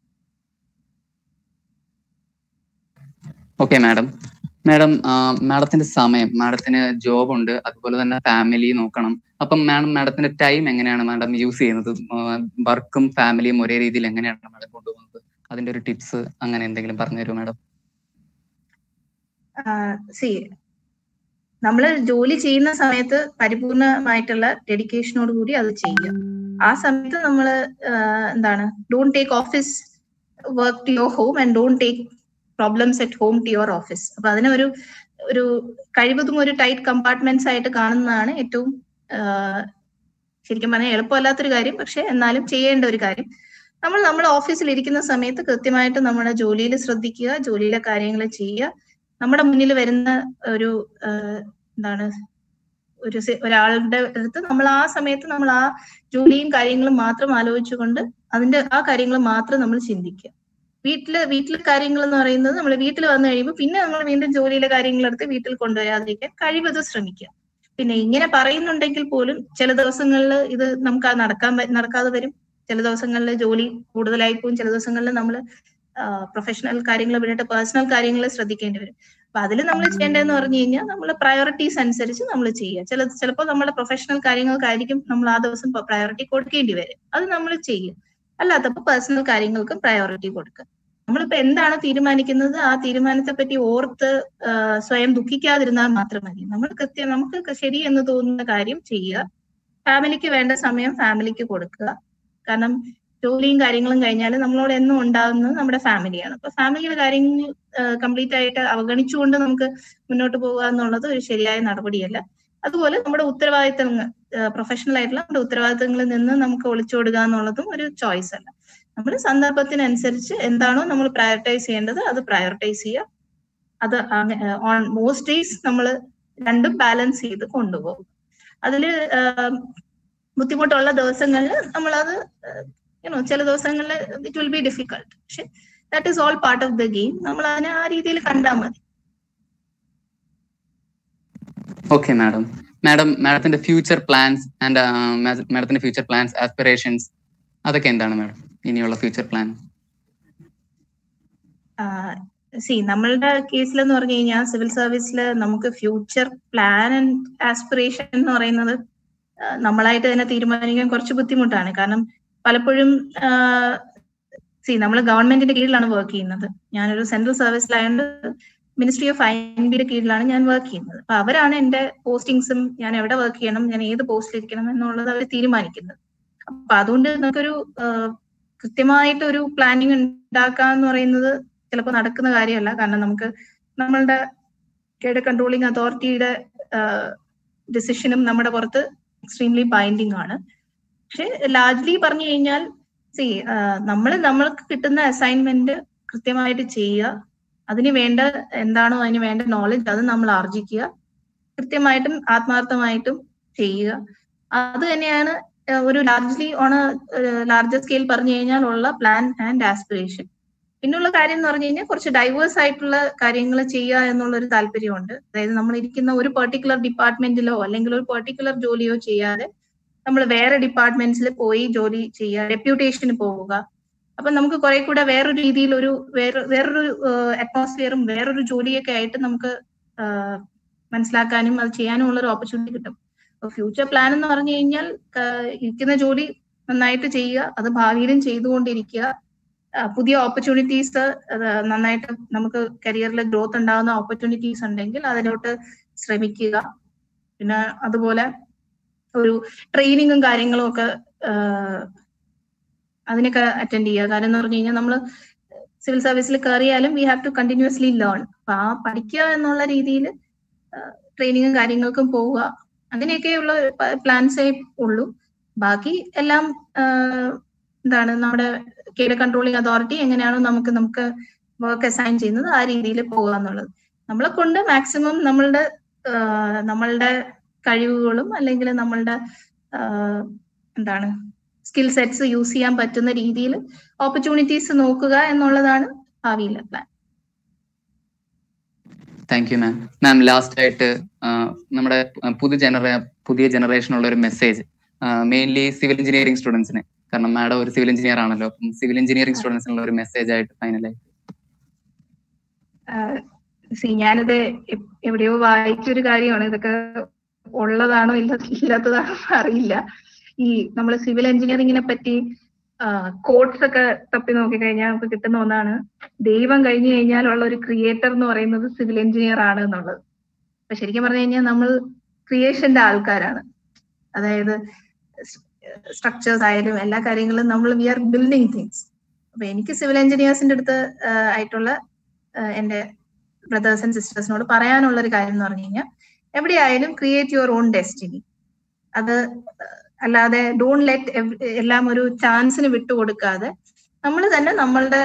ഓക്കെ മാഡം മാഡം മാഡത്തിന്റെ സമയം മാഡത്തിന് ജോബ് ഉണ്ട് അതുപോലെ തന്നെ ഫാമിലി നോക്കണം അപ്പം മാഡം മാഡത്തിന്റെ ടൈം എങ്ങനെയാണ് മാഡം യൂസ് ചെയ്യുന്നത് വർക്കും ഫാമിലിയും ഒരേ രീതിയിൽ എങ്ങനെയാണ് മാഡം കൊണ്ടുപോകുന്നത് അതിന്റെ ഒരു ടിപ്സ് അങ്ങനെ എന്തെങ്കിലും പറഞ്ഞു തരുമോ മാഡം സി നമ്മൾ ജോലി ചെയ്യുന്ന സമയത്ത് പരിപൂർണമായിട്ടുള്ള ഡെഡിക്കേഷനോട് കൂടി അത് ചെയ്യുക ആ സമയത്ത് നമ്മൾ എന്താണ് don't take office work to your home and don't take problems at home to your office അപ്പൊ അതിനെ ഒരു ഒരു കഴിവതും ഒരു ടൈറ്റ് കമ്പാർട്ട്മെന്റ്സ് ആയിട്ട് കാണുന്നതാണ് ഏറ്റവും ആഹ്, ശരിക്കും പറഞ്ഞാൽ എളുപ്പമല്ലാത്തൊരു കാര്യം പക്ഷെ എന്നാലും ചെയ്യേണ്ട ഒരു കാര്യം നമ്മൾ നമ്മുടെ ഓഫീസിൽ ഇരിക്കുന്ന സമയത്ത് കൃത്യമായിട്ട് നമ്മുടെ ജോലിയിൽ ശ്രദ്ധിക്കുക ജോലിയിലെ കാര്യങ്ങൾ ചെയ്യുക നമ്മുടെ മുന്നിൽ വരുന്ന ഒരു ആഹ്, എന്താണ് ഒരു സി- ഒരാളുടെ അടുത്ത് നമ്മൾ ആ സമയത്ത് നമ്മൾ ആ ജോലിയും കാര്യങ്ങളും മാത്രം ആലോചിച്ചുകൊണ്ട് അതിന്റെ ആ കാര്യങ്ങൾ മാത്രം നമ്മൾ ചിന്തിക്കുക വീട്ടില് വീട്ടിലെ കാര്യങ്ങൾ എന്ന് പറയുന്നത് നമ്മൾ വീട്ടിൽ വന്നു കഴിയുമ്പോൾ പിന്നെ നമ്മൾ വീണ്ടും ജോലിയിലെ കാര്യങ്ങളെടുത്ത് വീട്ടിൽ കൊണ്ടുവരാതിരിക്കാൻ കഴിവതും ശ്രമിക്കുക പിന്നെ ഇങ്ങനെ പറയുന്നുണ്ടെങ്കിൽ പോലും ചില ദിവസങ്ങളിൽ ഇത് നമുക്ക് ആ നടക്കാൻ പ- നടക്കാതെ വരും ചില ദിവസങ്ങളിൽ ജോലി കൂടുതലായി പോകും ചില ദിവസങ്ങളിൽ നമ്മൾ പ്രൊഫഷണൽ കാര്യങ്ങൾ വിട്ടിട്ട് പേഴ്സണൽ കാര്യങ്ങൾ ശ്രദ്ധിക്കേണ്ടി വരും അപ്പൊ അതിൽ നമ്മൾ ചെയ്യേണ്ടതെന്ന് പറഞ്ഞു കഴിഞ്ഞാൽ നമ്മൾ പ്രയോറിറ്റീസ് അനുസരിച്ച് നമ്മൾ ചെയ്യുക ചില ചിലപ്പോൾ നമ്മുടെ പ്രൊഫഷണൽ കാര്യങ്ങൾക്കായിരിക്കും നമ്മൾ ആ ദിവസം പ്രയോറിറ്റി കൊടുക്കേണ്ടി വരും അത് നമ്മൾ ചെയ്യുക അല്ലാത്തപ്പോൾ പേഴ്സണൽ കാര്യങ്ങൾക്കും പ്രയോറിറ്റി കൊടുക്കുക നമ്മളിപ്പോ എന്താണ് തീരുമാനിക്കുന്നത് ആ തീരുമാനത്തെ പറ്റി ഓർത്ത് ആ, സ്വയം ദുഃഖിക്കാതിരുന്നാൽ മാത്രം മതി നമ്മൾ കൃത്യം നമുക്ക് ശരി എന്ന് തോന്നുന്ന കാര്യം ചെയ്യുക ഫാമിലിക്ക് വേണ്ട സമയം ഫാമിലിക്ക് കൊടുക്കുക കാരണം ജോലിയും കാര്യങ്ങളും കഴിഞ്ഞാൽ നമ്മളോട് എന്നും ഉണ്ടാകുന്നത് നമ്മുടെ ഫാമിലിയാണ് അപ്പൊ ഫാമിലിയുടെ കാര്യങ്ങൾ കംപ്ലീറ്റ് ആയിട്ട് അവഗണിച്ചുകൊണ്ട് നമുക്ക് മുന്നോട്ട് പോകുക എന്നുള്ളത് ഒരു ശരിയായ നടപടിയല്ല അതുപോലെ നമ്മുടെ ഉത്തരവാദിത്തങ്ങൾ പ്രൊഫഷണൽ ആയിട്ടുള്ള നമ്മുടെ ഉത്തരവാദിത്തങ്ങളിൽ നിന്ന് നമുക്ക് ഒളിച്ചോടുക എന്നുള്ളതും ഒരു ചോയ്സ് അല്ല നമ്മൾ സന്ദർഭത്തിനനുസരിച്ച് എന്താണോ നമ്മൾ പ്രയോറിറ്റൈസ് ചെയ്യേണ്ടത് അത് പ്രയോറിറ്റൈസ് ചെയ്യുക അത് ഓൺ മോസ്റ്റ് ഡേയ്സ് നമ്മൾ രണ്ടും ബാലൻസ് ചെയ്ത് കൊണ്ടുപോകും അതില് ആഹ്, ബുദ്ധിമുട്ടുള്ള ദിവസങ്ങളിൽ നമ്മളത് യുനോ ചില ദിവസങ്ങളിൽ ഇറ്റ് വിൽ ബി ഡിഫിക്കൾട്ട് പക്ഷെ that is all part of the game നമ്മൾ അതിനെ ആ രീതിയിൽ കണ്ടാൽ മതി ഓക്കെ മാഡം മാഡം മാഡത്തിന്റെ ഫ്യൂച്ചർ പ്ലാൻസ് ആൻഡ് മാഡത്തിന്റെ ഫ്യൂച്ചർ പ്ലാൻസ് ആസ്പിറേഷൻസ് അതൊക്കെ എന്താണ് മാഡം ഇനിയുള്ള ഫ്യൂച്ചർ പ്ലാൻ സി നമ്മളുടെ കേസിൽ എന്ന് പറഞ്ഞു കഴിഞ്ഞാൽ സിവിൽ സർവീസിൽ നമുക്ക് ഫ്യൂച്ചർ പ്ലാൻ ആൻഡ് ആസ്പിറേഷൻ എന്ന് പറയുന്നത് ആ, നമ്മളായിട്ട് തന്നെ തീരുമാനിക്കാൻ കുറച്ച് ബുദ്ധിമുട്ടാണ് കാരണം പലപ്പോഴും സി നമ്മൾ ഗവൺമെന്റിന്റെ കീഴിലാണ് വർക്ക് ചെയ്യുന്നത് ഞാനൊരു സെൻട്രൽ സർവീസിലായതുകൊണ്ട് മിനിസ്ട്രി ഓഫ് ഐ എൻ ബിയുടെ കീഴിലാണ് ഞാൻ വർക്ക് ചെയ്യുന്നത് അപ്പൊ അവരാണ് എന്റെ പോസ്റ്റിങ്സും ഞാൻ എവിടെ വർക്ക് ചെയ്യണം ഞാൻ ഏത് പോസ്റ്റിലിരിക്കണം എന്നുള്ളത് അവർ തീരുമാനിക്കുന്നത് അപ്പൊ അതുകൊണ്ട് നമുക്കൊരു കൃത്യമായിട്ട് ഒരു പ്ലാനിങ് ഉണ്ടാക്കുക എന്ന് പറയുന്നത് ചിലപ്പോൾ നടക്കുന്ന കാര്യമല്ല കാരണം നമുക്ക് നമ്മളുടെ കേഡ് കൺട്രോളിങ് അതോറിറ്റിയുടെ ഡിസിഷനും നമ്മുടെ പുറത്ത് എക്സ്ട്രീംലി ബൈൻഡിങ് ആണ് പക്ഷെ ലാർജ്ലി പറഞ്ഞു കഴിഞ്ഞാൽ സി നമ്മൾ നമ്മൾക്ക് കിട്ടുന്ന അസൈൻമെന്റ് കൃത്യമായിട്ട് ചെയ്യുക അതിന് വേണ്ട എന്താണോ അതിന് വേണ്ട നോളജ് അത് നമ്മൾ ആർജിക്കുക കൃത്യമായിട്ടും ആത്മാർത്ഥമായിട്ടും ചെയ്യുക അത് തന്നെയാണ് ഒരു ലാർജ്ലി ഓൺ ലാർജർ സ്കെയിൽ പറഞ്ഞു കഴിഞ്ഞാൽ ഉള്ള പ്ലാൻ ആൻഡ് ആസ്പിറേഷൻ പിന്നുള്ള കാര്യം എന്ന് പറഞ്ഞു കഴിഞ്ഞാൽ കുറച്ച് ഡൈവേഴ്സ് ആയിട്ടുള്ള കാര്യങ്ങൾ ചെയ്യുക എന്നുള്ള ഒരു താല്പര്യമുണ്ട് അതായത് നമ്മൾ ഇരിക്കുന്ന ഒരു പെർട്ടിക്കുലർ ഡിപ്പാർട്ട്മെന്റിലോ അല്ലെങ്കിൽ ഒരു പെർട്ടിക്കുലർ ജോലിയോ ചെയ്യാതെ നമ്മൾ വേറെ ഡിപ്പാർട്ട്മെന്റ്സിൽ പോയി ജോലി ചെയ്യുക ഡെപ്യൂട്ടേഷന് പോവുക അപ്പൊ നമുക്ക് കുറെ കൂടെ വേറൊരു രീതിയിൽ ഒരു വേറെ വേറൊരു അറ്റ്മോസ്ഫിയറും വേറൊരു ജോലിയൊക്കെ ആയിട്ട് നമുക്ക് മനസ്സിലാക്കാനും അത് ചെയ്യാനും ഉള്ള ഒരു ഓപ്പർച്യൂണിറ്റി കിട്ടും ഫ്യൂച്ചർ പ്ലാൻ എന്ന് പറഞ്ഞു കഴിഞ്ഞാൽ ഇരിക്കുന്ന ജോലി നന്നായിട്ട് ചെയ്യുക അത് ഭാവിയിലും ചെയ്തുകൊണ്ടിരിക്കുക പുതിയ ഓപ്പർച്യൂണിറ്റീസ് നന്നായിട്ട് നമുക്ക് കരിയറിൽ ഗ്രോത്ത് ഉണ്ടാകുന്ന ഓപ്പർച്യൂണിറ്റീസ് ഉണ്ടെങ്കിൽ അതിലോട്ട് ശ്രമിക്കുക പിന്നെ അതുപോലെ ഒരു ട്രെയിനിങ്ങും കാര്യങ്ങളും ഒക്കെ അതിനൊക്കെ അറ്റൻഡ് ചെയ്യുക കാരണം എന്ന് പറഞ്ഞു കഴിഞ്ഞാൽ നമ്മൾ സിവിൽ സർവീസിൽ കയറിയാലും we have to continuously learn അപ്പൊ ആ പഠിക്കുക എന്നുള്ള രീതിയിൽ ട്രെയിനിങ്ങും കാര്യങ്ങൾക്കും പോവുക അങ്ങനെയൊക്കെയുള്ള പ്ലാൻസേ ഉള്ളൂ ബാക്കി എല്ലാം എന്താണ് നമ്മുടെ കേര കൺട്രോളിംഗ് അതോറിറ്റി എങ്ങനെയാണോ നമുക്ക് നമുക്ക് വർക്ക് അസൈൻ ചെയ്യുന്നത് ആ രീതിയിൽ പോകുക എന്നുള്ളത് നമ്മളെ കൊണ്ട് മാക്സിമം നമ്മളുടെ നമ്മളുടെ കഴിവുകളും അല്ലെങ്കിൽ നമ്മളുടെ എന്താണ് സ്കിൽ സെറ്റ്സ് യൂസ് ചെയ്യാൻ പറ്റുന്ന രീതിയിൽ ഓപ്പർച്യൂണിറ്റീസ് നോക്കുക എന്നുള്ളതാണ് ഭാവിയിലെ plan thank you ma'am ma'am last ആയിട്ട് നമ്മുടെ പുതിയ ജനറേ പുതിയ ജനറേഷനുള്ള ഒരു മെസ്സേജ് മെയിൻലി സിവിൽ എഞ്ചിനീയറിംഗ് സ്റ്റുഡൻസിന് കാരണം മാഡം ഒരു സിവിൽ എഞ്ചിനീയർ ആണല്ലോ അപ്പം സിവിൽ എഞ്ചിനീയറിംഗ് സ്റ്റുഡൻസിനുള്ള ഒരു മെസ്സേജ് ആയിട്ട് ഫൈനലായിട്ട് സി ഞാനിത് എവിടെയോ വായിച്ചൊരു കാര്യമാണ് ഇതൊക്കെ ഉള്ളതാണോ ഇല്ല ഇല്ലാത്തതാണോ അറിയില്ല ഈ നമ്മൾ സിവിൽ എഞ്ചിനീയറിംഗിനെ പറ്റി കോഡ്സ് ഒക്കെ തപ്പി നോക്കിക്കഴിഞ്ഞാൽ നമുക്ക് കിട്ടുന്ന ഒന്നാണ് ദൈവം കഴിഞ്ഞു കഴിഞ്ഞാൽ ഉള്ള ഒരു ക്രിയേറ്റർ എന്ന് പറയുന്നത് സിവിൽ എഞ്ചിനീയർ ആണ് എന്നുള്ളത് അപ്പൊ ശരിക്കും പറഞ്ഞു കഴിഞ്ഞാൽ നമ്മൾ ക്രിയേഷന്റെ ആൾക്കാരാണ് അതായത് സ്ട്രക്ചേഴ്സ് ആയാലും എല്ലാ കാര്യങ്ങളും നമ്മൾ വി ആർ ബിൽഡിങ് തിങ്സ് അപ്പൊ എനിക്ക് സിവിൽ എഞ്ചിനീയേഴ്സിന്റെ അടുത്ത് ആയിട്ടുള്ള എന്റെ ബ്രദേഴ്സ് ആൻഡ് സിസ്റ്റേഴ്സിനോട് പറയാനുള്ള ഒരു കാര്യം എന്ന് പറഞ്ഞു കഴിഞ്ഞാൽ എവിടെയായാലും ക്രിയേറ്റ് യുവർ ഓൺ ഡെസ്റ്റിനി അത് അല്ലാതെ ഡോണ്ട് ലെറ്റ് എല്ലാം ഒരു ചാൻസിന് വിട്ടുകൊടുക്കാതെ നമ്മൾ തന്നെ നമ്മളുടെ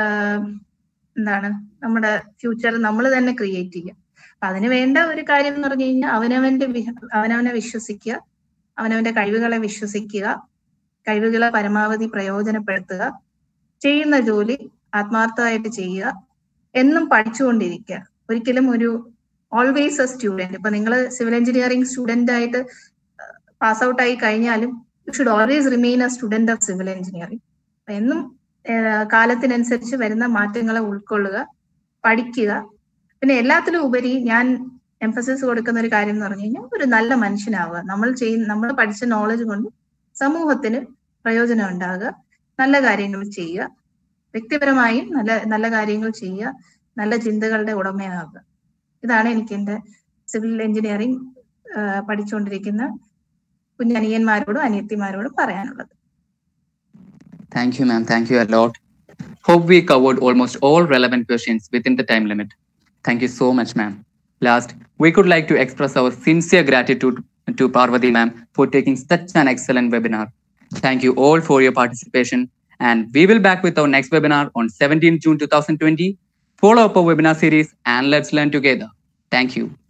എന്താണ് നമ്മുടെ ഫ്യൂച്ചർ നമ്മൾ തന്നെ ക്രിയേറ്റ് ചെയ്യുക അപ്പൊ അതിന് വേണ്ട ഒരു കാര്യം എന്ന് പറഞ്ഞു കഴിഞ്ഞാൽ അവനവന്റെ അവനവനെ വിശ്വസിക്കുക അവനവന്റെ കഴിവുകളെ വിശ്വസിക്കുക കഴിവുകളെ പരമാവധി പ്രയോജനപ്പെടുത്തുക ചെയ്യുന്ന ജോലി ആത്മാർത്ഥമായിട്ട് ചെയ്യുക എന്നും പഠിച്ചുകൊണ്ടിരിക്കുക ഒരിക്കലും ഒരു ഓൾവേസ് എ സ്റ്റുഡന്റ് ഇപ്പൊ നിങ്ങൾ സിവിൽ എഞ്ചിനീയറിംഗ് സ്റ്റുഡന്റ് ആയിട്ട് പാസ് ഔട്ട് ആയി കഴിഞ്ഞാലും you should always remain a student of civil engineering എന്നും കാലത്തിനനുസരിച്ച് വരുന്ന മാറ്റങ്ങളെ ഉൾക്കൊള്ളുക പഠിക്കുക പിന്നെ എല്ലാത്തിലും ഉപരി ഞാൻ എംഫസിസ് കൊടുക്കുന്ന ഒരു കാര്യം എന്ന് പറഞ്ഞു കഴിഞ്ഞാൽ ഒരു നല്ല മനുഷ്യനാവുക നമ്മൾ ചെയ്യുന്ന നമ്മൾ പഠിച്ച നോളജ് കൊണ്ട് സമൂഹത്തിന് പ്രയോജനം ഉണ്ടാകുക നല്ല കാര്യങ്ങൾ ചെയ്യുക വ്യക്തിപരമായും നല്ല നല്ല കാര്യങ്ങൾ ചെയ്യുക നല്ല ചിന്തകളുടെ ഉടമയാകുക ഇതാണ് എനിക്ക് എൻ്റെ സിവിൽ എഞ്ചിനീയറിംഗ് പഠിച്ചുകൊണ്ടിരിക്കുന്ന കുഞ്ഞനിയന്മാരോടും അനിയത്തിമാരോടും പറയാനുള്ളത് Thank you, ma'am. Thank you a lot. Hope we covered almost all relevant questions within the time limit. Thank you so much, ma'am. Last, we could like to express our sincere gratitude to Parvati ma'am for taking such an excellent webinar. Thank you all for your participation. And we will back with our next webinar on 17 June 2020. Follow up our webinar series and let's learn together. Thank you.